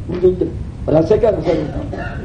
ಉಂಟು ರಸಕ್ಕೆ ರಸ ಉಂಟು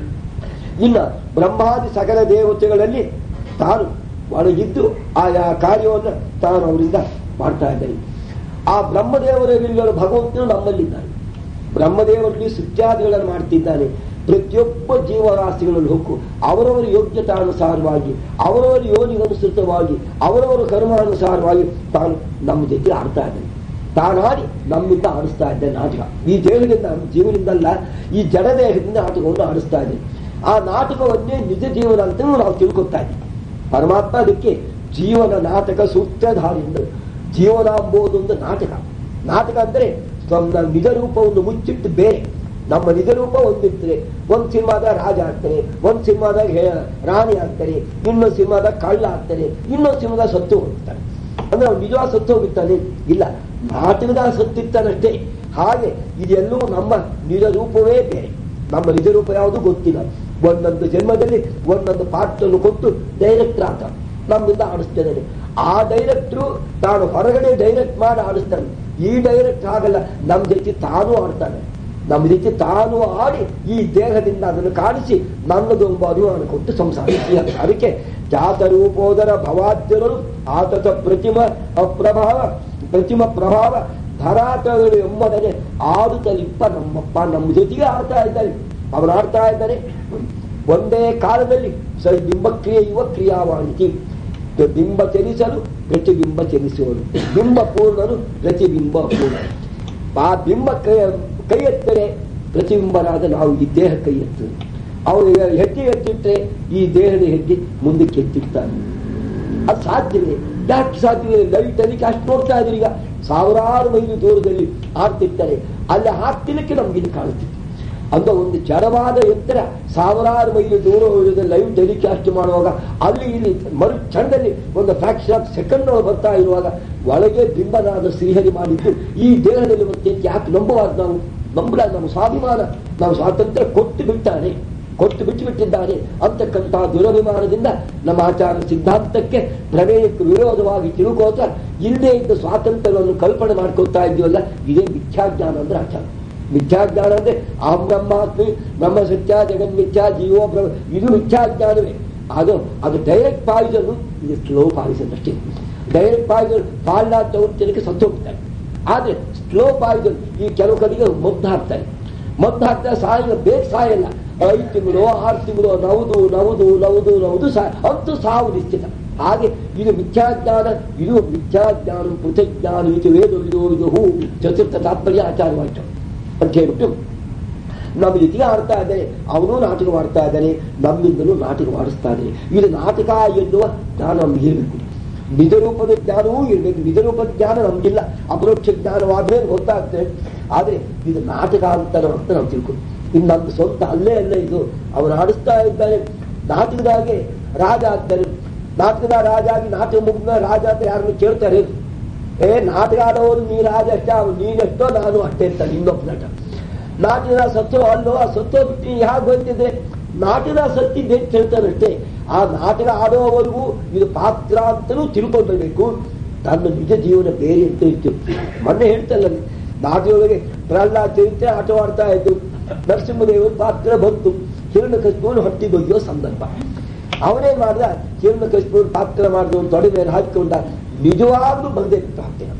ಇನ್ನ ಬ್ರಹ್ಮಾದಿ ಸಕಲ ದೇವತೆಗಳಲ್ಲಿ ತಾನು ಒಳಗಿದ್ದು ಆಯಾ ಕಾರ್ಯವನ್ನು ತಾನು ಅವರಿಂದ ಮಾಡ್ತಾ ಇದ್ದಾನೆ ಆ ಬ್ರಹ್ಮದೇವರಲ್ಲಿರುವ ಭಗವಂತನು ನಮ್ಮಲ್ಲಿದ್ದಾನೆ ಬ್ರಹ್ಮದೇವರಲ್ಲಿ ಸೃತ್ಯಾದಿಗಳನ್ನು ಮಾಡ್ತಿದ್ದಾನೆ ಪ್ರತಿಯೊಬ್ಬ ಜೀವರಾಶಿಗಳಲ್ಲಿ ಹೊಕ್ಕು ಅವರವರ ಯೋಗ್ಯತಾನುಸಾರವಾಗಿ ಅವರವರ ಯೋನಿಗನುಸೃತವಾಗಿ ಅವರವರ ಕರ್ಮಾನುಸಾರವಾಗಿ ತಾನು ನಮ್ಮ ಜೊತೆ ಆಡ್ತಾ ಇದ್ದಾನೆ ತಾನಾಡಿ ನಮ್ಮಿಂದ ಆಡಿಸ್ತಾ ಇದ್ದಾನೆ ನಾಟಕ ಈ ದೇಹದಿಂದ ಜೀವನದಿಂದಲ್ಲ ಈ ಜಡ ದೇಹದಿಂದ ನಾಟಕವನ್ನು ಆಡಿಸ್ತಾ ಇದ್ದಾನೆ ಆ ನಾಟಕವನ್ನೇ ನಿಜ ಜೀವನ ಅಂತಲೂ ನಾವು ತಿಳ್ಕೊತಾ ಇದ್ದೀವಿ ಪರಮಾತ್ಮ ಅದಕ್ಕೆ ಜೀವನ ನಾಟಕ ಸೂತ್ರಧಾರಿ ಎಂದು ಜೀವನ ಎಂಬುದೊಂದು ನಾಟಕ ನಾಟಕ ಅಂದ್ರೆ ನಮ್ಮ ನಿಜ ರೂಪವನ್ನು ಮುಚ್ಚಿಟ್ಟು ಬೇರೆ ನಮ್ಮ ನಿಜ ರೂಪ ಒಂದಿರ್ತದೆ ಒಂದ್ ಸಿನಿಮಾದಾಗ ರಾಜ ಆಗ್ತಾನೆ ಒಂದ್ ಸಿನಿಮಾದಾಗ ಹೇ- ರಾಣಿ ಆಗ್ತಾನೆ ಇನ್ನೊಂದು ಸಿನಿಮಾದಾಗ ಕಳ್ಳ ಆಗ್ತಾನೆ ಇನ್ನೊಂದು ಸಿನಿಮಾದಾಗ ಸತ್ತು ಹೋಗ್ತಾನೆ ಅಂದ್ರೆ ಅವ್ನು ನಿಜವಾದ ಸತ್ತು ಹೋಗುತ್ತಾನೆ ಇಲ್ಲ ನಾಟಕದಾಗ ಸತ್ತಿರ್ತಾನಷ್ಟೇ ಹಾಗೆ ಇದೆಲ್ಲವೂ ನಮ್ಮ ನಿಜ ರೂಪವೇ ಬೇರೆ ನಮ್ಮ ನಿಜ ರೂಪ ಯಾವುದು ಗೊತ್ತಿಲ್ಲ ಒಂದೊಂದು ಜನ್ಮದಲ್ಲಿ ಒಂದೊಂದು ಪಾತ್ರವನ್ನು ಕೊಟ್ಟು ಡೈರೆಕ್ಟರ್ ಆತ ನಮ್ಮಿಂದ ಆಡಿಸ್ತಿದ್ದಾನೆ ಆ ಡೈರೆಕ್ಟ್ರು ತಾನು ಹೊರಗಡೆ ಡೈರೆಕ್ಟ್ ಮಾಡಿ ಆಡಿಸ್ತಾನೆ ಈ ಡೈರೆಕ್ಟ್ ಆಗಲ್ಲ ನಮ್ಮ ಜೊತೆ ತಾನೂ ಆಡ್ತಾನೆ ನಮ್ಮ ಜೊತೆ ತಾನು ಆಡಿ ಈ ದೇಹದಿಂದ ಅದನ್ನು ಕಾಣಿಸಿ ನನ್ನದು ಎಂಬ ಅನುಮಾನ ಕೊಟ್ಟು ಸಂಸಾರಿಸಿ ಅದಕ್ಕೆ ಜಾತರೂಪೋದರ ಭವಾದ್ಯರು ಆತತ ಪ್ರತಿಮ ಅಪ್ರಭಾವ ಪ್ರತಿಮ ಪ್ರಭಾವ ಧರಾತಗಳು ಎಂಬುದನ್ನೇ ಆಡುತ್ತಲಿಪ್ಪ ನಮ್ಮಪ್ಪ ನಮ್ಮ ಜೊತೆಗೆ ಆಡ್ತಾ ಇದ್ದಾರೆ ಅವನು ಆಡ್ತಾ ಇದ್ದಾರೆ ಒಂದೇ ಕಾಲದಲ್ಲಿ ಸ ಬಿಂಬಕ್ರಿಯೆ ಇವ ಕ್ರಿಯಾವಾಣಿತಿ ಬಿಂಬ ಚಲಿಸಲು ಪ್ರತಿಬಿಂಬ ಚಲಿಸುವನು ಬಿಂಬ ಪೂರ್ಣನು ಪ್ರತಿಬಿಂಬ ಪೂರ್ಣ ಆ ಬಿಂಬ ಕೈ ಕೈ ಎತ್ತರೆ ಪ್ರತಿಬಿಂಬರಾದ ನಾವು ಈ ದೇಹ ಕೈ ಎತ್ತದೆ ಅವನು ಹೆಜ್ಜೆ ಎತ್ತಿಟ್ರೆ ಈ ದೇಹದ ಹೆಜ್ಜೆ ಮುಂದಕ್ಕೆ ಎತ್ತಿರ್ತಾನೆ ಅದು ಸಾಧ್ಯವಿದೆ ಯಾಕೆ ಸಾಧ್ಯವಿದೆ ಲೈಟ್ ಅದಕ್ಕೆ ಅಷ್ಟು ನೋಡ್ತಾ ಇದ್ರೆ ಈಗ ಸಾವಿರಾರು ಮೈಲು ದೂರದಲ್ಲಿ ಆಡ್ತಿರ್ತಾರೆ ಅಲ್ಲಿ ಹಾಕ್ತಿಲಿಕ್ಕೆ ನಮ್ಗೆ ಇದು ಕಾಣುತ್ತಿತ್ತು ಅಂತ ಒಂದು ಜಡವಾದ ಯಂತ್ರ ಸಾವಿರಾರು ಮೈಲು ದೂರ ಹೋಗಿದೆ ಲೈವ್ ಟೆಲಿಕಾಸ್ಟ್ ಮಾಡುವಾಗ ಅಲ್ಲಿ ಇಲ್ಲಿ ಮರು ಕ್ಷಣದಲ್ಲಿ ಒಂದು ಫ್ರಾಕ್ಷನ್ ಆಫ್ ಸೆಕೆಂಡ್ ಒಳಗೆ ಬರ್ತಾ ಇರುವಾಗ ಒಳಗೆ ಬಿಂಬನಾದ ಶ್ರೀಹರಿ ಮಾಡಿದ್ದು ಈ ದೇಹದಲ್ಲಿ ಮತ್ತೆ ಯಾಕೆ ನಂಬಬಾರ್ದು ನಾವು ನಂಬಲಾಗ ನಮ್ಮ ಸ್ವಾಭಿಮಾನ ನಾವು ಸ್ವಾತಂತ್ರ್ಯ ಕೊಟ್ಟು ಬಿಟ್ಟಾನೆ ಕೊಟ್ಟು ಬಿಟ್ಟು ಬಿಟ್ಟಿದ್ದಾನೆ ಅಂತಕ್ಕಂಥ ದುರಭಿಮಾನದಿಂದ ನಮ್ಮ ಆಚಾರ ಸಿದ್ಧಾಂತಕ್ಕೆ ಪ್ರಮೇಯಕ್ಕೆ ವಿರೋಧವಾಗಿ ತಿರುಕೋತ ಇಲ್ಲದೇ ಇದ್ದ ಸ್ವಾತಂತ್ರ್ಯವನ್ನು ಕಲ್ಪನೆ ಮಾಡ್ಕೊತಾ ಇದ್ದೀವಲ್ಲ ಇದೇ ಮಿಥ್ಯಾಜ್ಞಾನ ಅಂದ್ರೆ ಆಚಾರ ಮಿಥ್ಯಾಜ್ಞಾನ ಅಂದ್ರೆ ಅಹಂ ಬ್ರಹ್ಮಾಸ್ಮಿ ಬ್ರಹ್ಮ ಸತ್ಯ ಜಗನ್ ಮಿಥ್ಯಾ ಜೀವೋ ಬ್ರಹ್ಮ ಇದು ಮಿಥ್ಯಾಜ್ಞಾನವೇ ಅದು ಅದು ಡೈರೆಕ್ಟ್ ಪಾಯ್ಸನ್ ಇದು ಸ್ಲೋ ಪಾಯ್ಸನ್ ಅಷ್ಟೇ ಡೈರೆಕ್ಟ್ ಪಾಯ್ಸನ್ ಪಾಲ ತಗೊಂತಿನಕ್ಕೆ ಸತ್ತು ಹೋಗ್ತಾರೆ ಆದ್ರೆ ಸ್ಲೋ ಪಾಯ್ಸನ್ ಈ ಕೆಲವು ಕಡೆಗೆ ಮದ್ದು ಹಾಕ್ತಾರೆ ಮದ್ದು ಹಾಕ್ತಾರೆ ಸಾಯಲ್ಲ ಬೇಗ ಸಾಯಲ್ಲ ಐದು ತಿಂಗಳು ಆರು ತಿಂಗಳು ನವದು ನವದು ನವದು ನವದು ಸಾ ಅಂತೂ ಸಾವು ನಿಶ್ಚಿತ ಹಾಗೆ ಇದು ಮಿಥ್ಯಾಜ್ಞಾನ ಇದು ಮಿಥ್ಯಾಜ್ಞಾನ ಪೃಥಜ್ಞಾನ ಇದು ವೇದ ಇದು ಇದು ಹೂ ಚತುರ್ಥ ತಾತ್ಪರ್ಯ ಆಚಾರವಾಯಿತು ಅಂತ ಹೇಳ್ಬಿಟ್ಟು ನಮ್ಮ ಜೊತೆಗೆ ಆಡ್ತಾ ಇದ್ದಾನೆ ಅವನು ನಾಟಕವಾಡ್ತಾ ಇದ್ದಾನೆ ನಮ್ಮಿಂದಲೂ ನಾಟಕವಾಡಿಸ್ತಾ ಇದ್ದಾನೆ ಇದು ನಾಟಕ ಎನ್ನುವ ಜ್ಞಾನ ನಮ್ಗೆ ಇರಬೇಕು ನಿಜ ರೂಪದ ಜ್ಞಾನವೂ ಇರಬೇಕು ನಿಜ ರೂಪದ ಜ್ಞಾನ ನಮ್ಗಿಲ್ಲ ಅಪರೋಕ್ಷ ಜ್ಞಾನವಾದ್ರೆ ಗೊತ್ತಾಗ್ತದೆ ಆದ್ರೆ ಇದು ನಾಟಕ ಅಂತ ಅಂತ ನಾವು ತಿಳ್ಕೊಂಡು ಇನ್ನು ನಮ್ದು ಸ್ವಂತ ಅಲ್ಲೇ ಅಲ್ಲ ಇದು ಅವನು ಆಡಿಸ್ತಾ ಇದ್ದಾನೆ ನಾಟಕದಾಗೆ ರಾಜ ಆಗ್ತಾನೆ ನಾಟಕದ ರಾಜ ಆಗಿ ನಾಟಕ ಮುಗಿದ ರಾಜ ಅಂತ ಯಾರನ್ನು ಕೇಳ್ತಾರೆ ಏ ನಾಟಕ ಆಡೋರು ನೀ ರಾಜ ಅಷ್ಟೇ ಅವ್ನು ನೀನೆಷ್ಟೋ ನಾನು ಅಷ್ಟೇ ಅಂತಾನೆ ಇನ್ನೊಬ್ಬ ನಟ ನಾಟಕದ ಸತ್ತೋ ಅಲ್ಲೋ ಆ ಸತ್ತೋ ಬಿಟ್ಟು ಯಾಕೆ ಬಂದಿದ್ರೆ ನಾಟಕದ ಸತ್ತಿದ್ದೆ ಅಂತ ಹೇಳ್ತಾರಷ್ಟೇ ಆ ನಾಟಕ ಆಡೋವರೆಗೂ ಇದು ಪಾತ್ರ ಅಂತಲೂ ತಿಳ್ಕೊಂಡಿರ್ಬೇಕು ತನ್ನ ನಿಜ ಜೀವನ ಬೇರೆ ಅಂತ ಇತ್ತು ಮೊನ್ನೆ ಹೇಳ್ತಲ್ಲ ನಾಟಕದೊಳಗೆ ಪ್ರಹ್ಲಾದ್ ಚರಿತ್ರೆ ಆಟವಾಡ್ತಾ ಇದ್ದು ನರಸಿಂಹದೇವರ ಪಾತ್ರ ಬಂತು ಹಿರಣ್ಯ ಕಶ್ಮೀರ ಹೊಟ್ಟಿ ಬಗೆಯೋ ಸಂದರ್ಭ ಅವನೇ ಮಾಡ್ದ ಹಿರಣ್ಯ ಕಶ್ಮೀರ ಪಾತ್ರ ಮಾಡಿದ ತೊಡೆ ಮೇಲೆ ಹಾಕಿಕೊಂಡ ನಿಜವಾಗ್ಲೂ ಬಂದೇ ಬಿಟ್ಟು ಹಾಕ್ತೇನೆ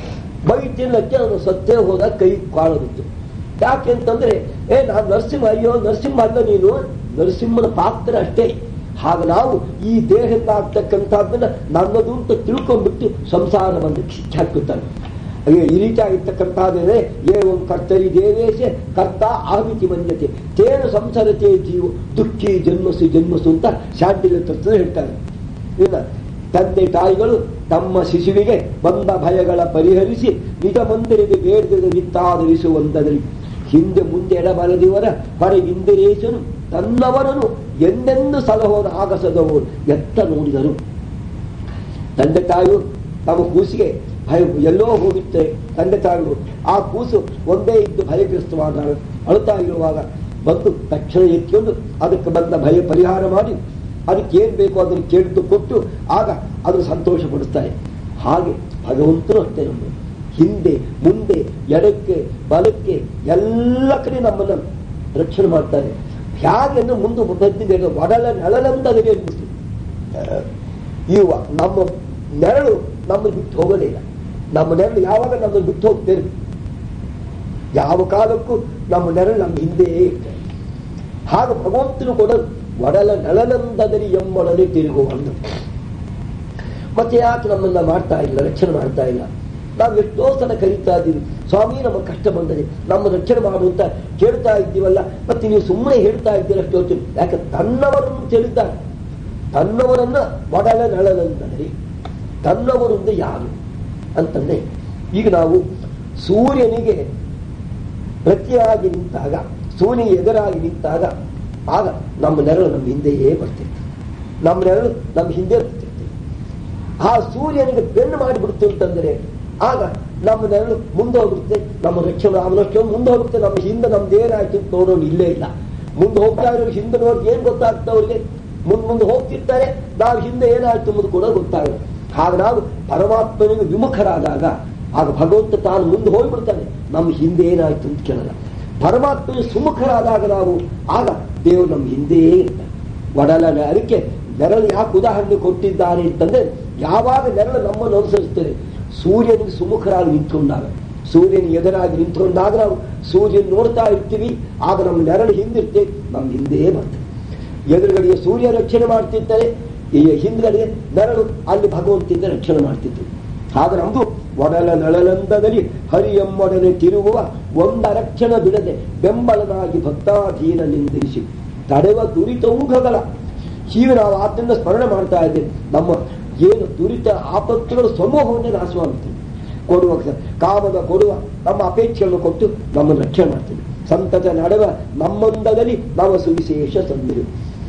ಬೈ ತಿನ್ನಕ್ಕೆ ಅವನು ಸತ್ತೇ ಹೋದ ಕೈ ಕಾಳದಿತ್ತು ಯಾಕೆ ಅಂತಂದ್ರೆ ಏ ನಾನು ನರಸಿಂಹ ಅಯ್ಯೋ ನರಸಿಂಹ ಅಲ್ಲ ನೀನು ನರಸಿಂಹನ ಪಾತ್ರ ಅಷ್ಟೇ ಹಾಗೆ ನಾವು ಈ ದೇಹದಿಂದ ಆಗ್ತಕ್ಕಂಥದ್ದನ್ನ ನನ್ನದು ಅಂತ ತಿಳ್ಕೊಂಡ್ಬಿಟ್ಟು ಸಂಸಾರವನ್ನು ಕಿಚ್ಚಾಕುತ್ತಾನೆ ಅಯ್ಯೋ ಈ ರೀತಿ ಆಗಿರ್ತಕ್ಕಂಥದ್ದೇ ಏವಂ ಕರ್ತರಿ ದೇವೇಶ ಕರ್ತ ಆಮಿತಿ ಮನ್ಯತೆ ತೇನು ಸಂಸರತೆ ಜೀವ ದುಃಖಿ ಜನ್ಮಸು ಜನ್ಮಸು ಅಂತ ಶಾಂತಿಗೆ ತತ್ವ ಹೇಳ್ತಾರೆ ಇಲ್ಲ ತಂದೆ ತಾಯಿಗಳು ತಮ್ಮ ಶಿಶುವಿಗೆ ಬಂದ ಭಯಗಳ ಪರಿಹರಿಸಿ ನಿಜ ಮಂದಿರಿಗೆ ಬೇಡದ ನಿತ್ತಾದರಿಸುವಂತದಲ್ಲಿ ಹಿಂದೆ ಮುಂದೆ ಎಡಬಲದಿವರ ಹೊರಗಿಂದಿರೇಶನು ತನ್ನವರನು ಎಂದೆಂದು ಸಲಹೋದ ಆಗಸದವರು ಎತ್ತ ನೋಡಿದರು ತಂದೆ ತಾಯಿಯು ತಮ್ಮ ಕೂಸಿಗೆ ಭಯ ಎಲ್ಲೋ ಹೋಗಿತ್ತೆ ತಂದೆ ತಾಯಿಗಳು ಆ ಕೂಸು ಒಂದೇ ಇದ್ದು ಭಯಗ್ರಸ್ತವಾದ ಅಳುತ್ತಾ ಇರುವಾಗ ಬಂದು ತಕ್ಷಣ ಎತ್ಕೊಂಡು ಅದಕ್ಕೆ ಬಂದ ಭಯ ಪರಿಹಾರ ಮಾಡಿ ಅದಕ್ಕೆ ಏನ್ ಬೇಕೋ ಅದನ್ನು ಕೇಳಿದ್ದು ಕೊಟ್ಟು ಆಗ ಅದು ಸಂತೋಷ ಪಡಿಸ್ತಾರೆ ಹಾಗೆ ಭಗವಂತನು ಅಷ್ಟೇ ನಮ್ಮದು ಹಿಂದೆ ಮುಂದೆ ಎಡಕ್ಕೆ ಬಲಕ್ಕೆ ಎಲ್ಲ ಕಡೆ ನಮ್ಮನ್ನ ರಕ್ಷಣೆ ಮಾಡ್ತಾನೆ ಹೇಗೆ ಅಂದ್ರೆ ಮುಂದೆ ಬಂದಿದೆ ಒಡಲ ನೆಳಲಂತದೆ ಅನ್ಬಿಟ್ಟು ಇವ ನಮ್ಮ ನೆರಳು ನಮ್ಮನ್ನು ಬಿಟ್ಟು ಹೋಗೋದೇ ಇಲ್ಲ ನಮ್ಮ ನೆರಳು ಯಾವಾಗ ನಮ್ಮನ್ನು ಬಿಟ್ಟು ಹೋಗ್ತೇನೆ ಯಾವ ಕಾಲಕ್ಕೂ ನಮ್ಮ ನೆರಳು ನಮ್ಮ ಹಿಂದೆ ಇರ್ತದೆ ಹಾಗೆ ಭಗವಂತನು ಕೂಡ ಒಡಲ ನಳನಂದದಲ್ಲಿ ಎಂಬೊಡನೆ ತಿರುಗುವಂತ ಮತ್ತೆ ಯಾಕೆ ನಮ್ಮನ್ನ ಮಾಡ್ತಾ ಇಲ್ಲ ರಕ್ಷಣೆ ಮಾಡ್ತಾ ಇಲ್ಲ ನಾವು ಎಷ್ಟೋ ಸಲ ಕರೀತಾ ಇದ್ದೀವಿ ಸ್ವಾಮಿ ನಮ್ಮ ಕಷ್ಟ ಬಂದರೆ ನಮ್ಮ ರಕ್ಷಣೆ ಮಾಡು ಅಂತ ಕೇಳ್ತಾ ಇದ್ದೀವಲ್ಲ ಮತ್ತೆ ನೀವು ಸುಮ್ಮನೆ ಹೇಳ್ತಾ ಇದ್ದೀರ ಅಷ್ಟು ಹೊತ್ತು ಯಾಕೆ ತನ್ನವರನ್ನು ತಿಳಿದ್ದಾರೆ ತನ್ನವರನ್ನ ಒಡಲ ನಳನಂದದಲ್ಲಿ ತನ್ನವರು ಅಂದ್ರೆ ಯಾರು ಅಂತಂದ್ರೆ ಈಗ ನಾವು ಸೂರ್ಯನಿಗೆ ಪ್ರತಿಯಾಗಿ ನಿಂತಾಗ ಸೂರ್ಯ ಎದುರಾಗಿ ನಿಂತಾಗ ಆಗ ನಮ್ಮ ನೆರಳು ನಮ್ಮ ಹಿಂದೆಯೇ ಬರ್ತಿರ್ತದೆ ನಮ್ಮ ನೆರಳು ನಮ್ಮ ಹಿಂದೆ ಬರ್ತಿರ್ತದೆ ಆ ಸೂರ್ಯನಿಗೆ ಬೆನ್ನು ಮಾಡಿಬಿಡ್ತು ಅಂತಂದ್ರೆ ಆಗ ನಮ್ಮ ನೆರಳು ಮುಂದೆ ಹೋಗುತ್ತೆ ನಮ್ಮ ರಕ್ಷಣೆ ಅವನಷ್ಟು ಮುಂದೆ ಹೋಗುತ್ತೆ ನಮ್ಮ ಹಿಂದೆ ನಮ್ದು ಏನಾಯ್ತು ಅಂತ ನೋಡೋನು ಇಲ್ಲೇ ಇಲ್ಲ ಮುಂದೆ ಹೋಗ್ತಾ ಇರೋ ಹಿಂದೆ ನೋಡಿ ಏನ್ ಗೊತ್ತಾಗ್ತದೆ ಅವ್ರಿಗೆ ಮುಂದೆ ಮುಂದೆ ಹೋಗ್ತಿರ್ತಾರೆ ನಾವು ಹಿಂದೆ ಏನಾಯ್ತು ಎಂಬುದು ಕೂಡ ಗೊತ್ತಾಗುತ್ತೆ ಆಗ ನಾವು ಪರಮಾತ್ಮನಿಗೆ ವಿಮುಖರಾದಾಗ ಆಗ ಭಗವಂತ ತಾನು ಮುಂದೆ ಹೋಗ್ಬಿಡ್ತಾನೆ ನಮ್ಮ ಹಿಂದೆ ಏನಾಯ್ತು ಅಂತ ಕೇಳಲ್ಲ ಪರಮಾತ್ಮನಿಗೆ ಸುಮುಖರಾದಾಗ ನಾವು ಆಗ ದೇವರು ನಮ್ಮ ಹಿಂದೆಯೇ ಇರ್ತಾನೆ ಒಡಲ ಅದಕ್ಕೆ ನೆರಳು ಯಾಕೆ ಉದಾಹರಣೆ ಕೊಟ್ಟಿದ್ದಾರೆ ಅಂತಂದ್ರೆ ಯಾವಾಗ ನೆರಳು ನಮ್ಮನ್ನು ಅನುಸರಿಸ್ತೇನೆ ಸೂರ್ಯನಿಗೆ ಸುಮುಖರಾಗಿ ನಿಂತ್ಕೊಂಡಾಗ ಸೂರ್ಯನ ಎದುರಾಗಿ ನಿಂತ್ಕೊಂಡಾಗ ನಾವು ಸೂರ್ಯನ ನೋಡ್ತಾ ಇರ್ತೀವಿ ಆಗ ನಮ್ಮ ನೆರಳು ಹಿಂದಿರ್ತೇವೆ ನಮ್ಮ ಹಿಂದೆ ಬರ್ತದೆ ಎದುರುಗಡೆಗೆ ಸೂರ್ಯ ರಕ್ಷಣೆ ಮಾಡ್ತಿರ್ತಾರೆ ಈ ಹಿಂದ್ಗಡೆ ನೆರಳು ಅಲ್ಲಿ ಭಗವಂತಿಂದ ರಕ್ಷಣೆ ಮಾಡ್ತಿತ್ತು ಆಗ ನಮ್ದು ಒಡಲ ನಳಲಂದದಲ್ಲಿ ಹರಿಯಮ್ಮೊಡನೆ ತಿರುಗುವ ಒಂದರಕ್ಷಣ ಬಿಡದೆ ಬೆಂಬಲನಾಗಿ ಭಕ್ತಾಧೀನ ನಿಂದಿರಿಸಿ ತಡೆವ ದುರಿತೌಘಗಳ ಹೀಗೆ ನಾವು ಆತನ ಸ್ಮರಣೆ ಮಾಡ್ತಾ ಇದ್ದೇವೆ ನಮ್ಮ ಏನು ದುರಿತ ಆಪತ್ತುಗಳು ಸಮೂಹವನ್ನೇ ನಾಶವಾಗುತ್ತದೆ ಕೊಡುವ ಕಾಮದ ಕೊಡುವ ನಮ್ಮ ಅಪೇಕ್ಷೆಯನ್ನು ಕೊಟ್ಟು ನಮ್ಮನ್ನು ರಕ್ಷಣೆ ಮಾಡ್ತೀವಿ ಸಂತತ ನಡೆವ ನಮ್ಮೊಂದದಲ್ಲಿ ನಮ್ಮ ಸುವಿಶೇಷ ಸಂದಿರು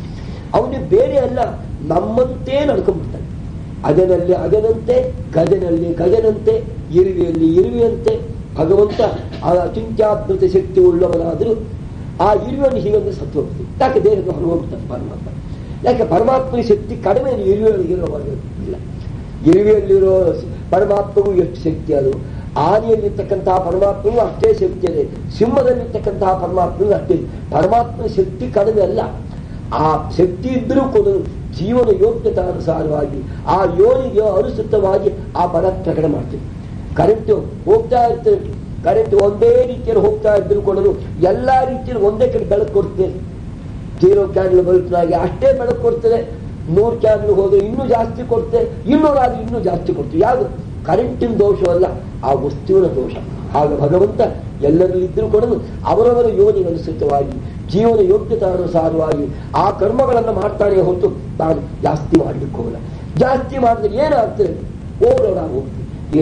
ಅವನಿಗೆ ಬೇರೆ ಅಲ್ಲ ನಮ್ಮಂತೆ ನಡ್ಕೊಂಡ್ಬಿಡ್ತಾನೆ ಅದನಲ್ಲಿ ಅದನಂತೆ ಗಜನಲ್ಲಿ ಗಜನಂತೆ ಇರುವೆಯಲ್ಲಿ ಇರುವೆಯಂತೆ ಭಗವಂತ ಆ ಅಚಿಂತ್ಯಾದ್ಭುತ ಶಕ್ತಿ ಉಳ್ಳವನಾದರೂ ಆ ಇರುವೆಯನ್ನು ಹೀಗೊಂದು ಸತ್ತು ಹೋಗ್ತೀವಿ ಯಾಕೆ ದೇಹಕ್ಕೆ ಹೊರಗೋಗ್ತಾನೆ ಪರಮಾತ್ಮ ಯಾಕೆ ಪರಮಾತ್ಮನ ಶಕ್ತಿ ಕಡಿಮೆ ಇರುವೆಯಲ್ಲಿರೋ ಇಲ್ಲ ಇರುವೆಯಲ್ಲಿರೋ ಪರಮಾತ್ಮಗೂ ಎಷ್ಟು ಶಕ್ತಿ ಅದು ಆನೆಯಲ್ಲಿರ್ತಕ್ಕಂತಹ ಪರಮಾತ್ಮಗೂ ಅಷ್ಟೇ ಶಕ್ತಿ ಇದೆ ಸಿಂಹದಲ್ಲಿರ್ತಕ್ಕಂತಹ ಪರಮಾತ್ಮಗೂ ಅಷ್ಟೇ ಪರಮಾತ್ಮನ ಶಕ್ತಿ ಕಡಿಮೆ ಅಲ್ಲ ಆ ಶಕ್ತಿ ಇದ್ದರೂ ಕೂಡ ಜೀವನ ಯೋಗ್ಯತಾನುಸಾರವಾಗಿ ಆ ಯೋನಿಗೆ ಅನುಸೃತವಾಗಿ ಆ ಬಲ ಪ್ರಕಟ ಮಾಡ್ತೀವಿ ಕರೆಂಟ್ ಹೋಗ್ತಾ ಇರ್ತದೆ ಕರೆಂಟ್ ಒಂದೇ ರೀತಿಯಲ್ಲಿ ಹೋಗ್ತಾ ಇದ್ರು ಕೂಡ ಎಲ್ಲಾ ರೀತಿಯಲ್ಲಿ ಒಂದೇ ಕಡೆ ಬೆಳಕು ಕೊಡ್ತೇನೆ ಜೀರೋ ಕ್ಯಾಂಡಲ್ ಬಲ್ಬ್ನಾಗೆ ಅಷ್ಟೇ ಬೆಳಕು ಕೊಡ್ತದೆ ನೂರು ಕ್ಯಾಂಡಲ್ ಹೋದ್ರೆ ಇನ್ನೂ ಜಾಸ್ತಿ ಕೊಡ್ತೇವೆ ಇನ್ನೂರಾದ್ರೆ ಇನ್ನೂ ಜಾಸ್ತಿ ಕೊಡ್ತೀವಿ ಯಾವುದು ಕರೆಂಟಿನ ದೋಷವಲ್ಲ ಆ ವಸ್ತುವಿನ ದೋಷ ಆಗ ಭಗವಂತ ಎಲ್ಲರಲ್ಲಿ ಇದ್ರೂ ಕೂಡ ಅವರವರ ಯೋನಿಗನುಸೃತವಾಗಿ ಜೀವನ ಯೋಗ್ಯತಾನುಸಾರವಾಗಿ ಆ ಕರ್ಮಗಳನ್ನು ಮಾಡ್ತಾನೆ ಹೊತ್ತು ತಾನು ಜಾಸ್ತಿ ಮಾಡ್ಲಿಕ್ಕೆ ಹೋಗಲ್ಲ ಜಾಸ್ತಿ ಮಾಡಿದ್ರೆ ಏನಾಗ್ತದೆ ಓಡೋಡ ಹೋಗ್ತದೆ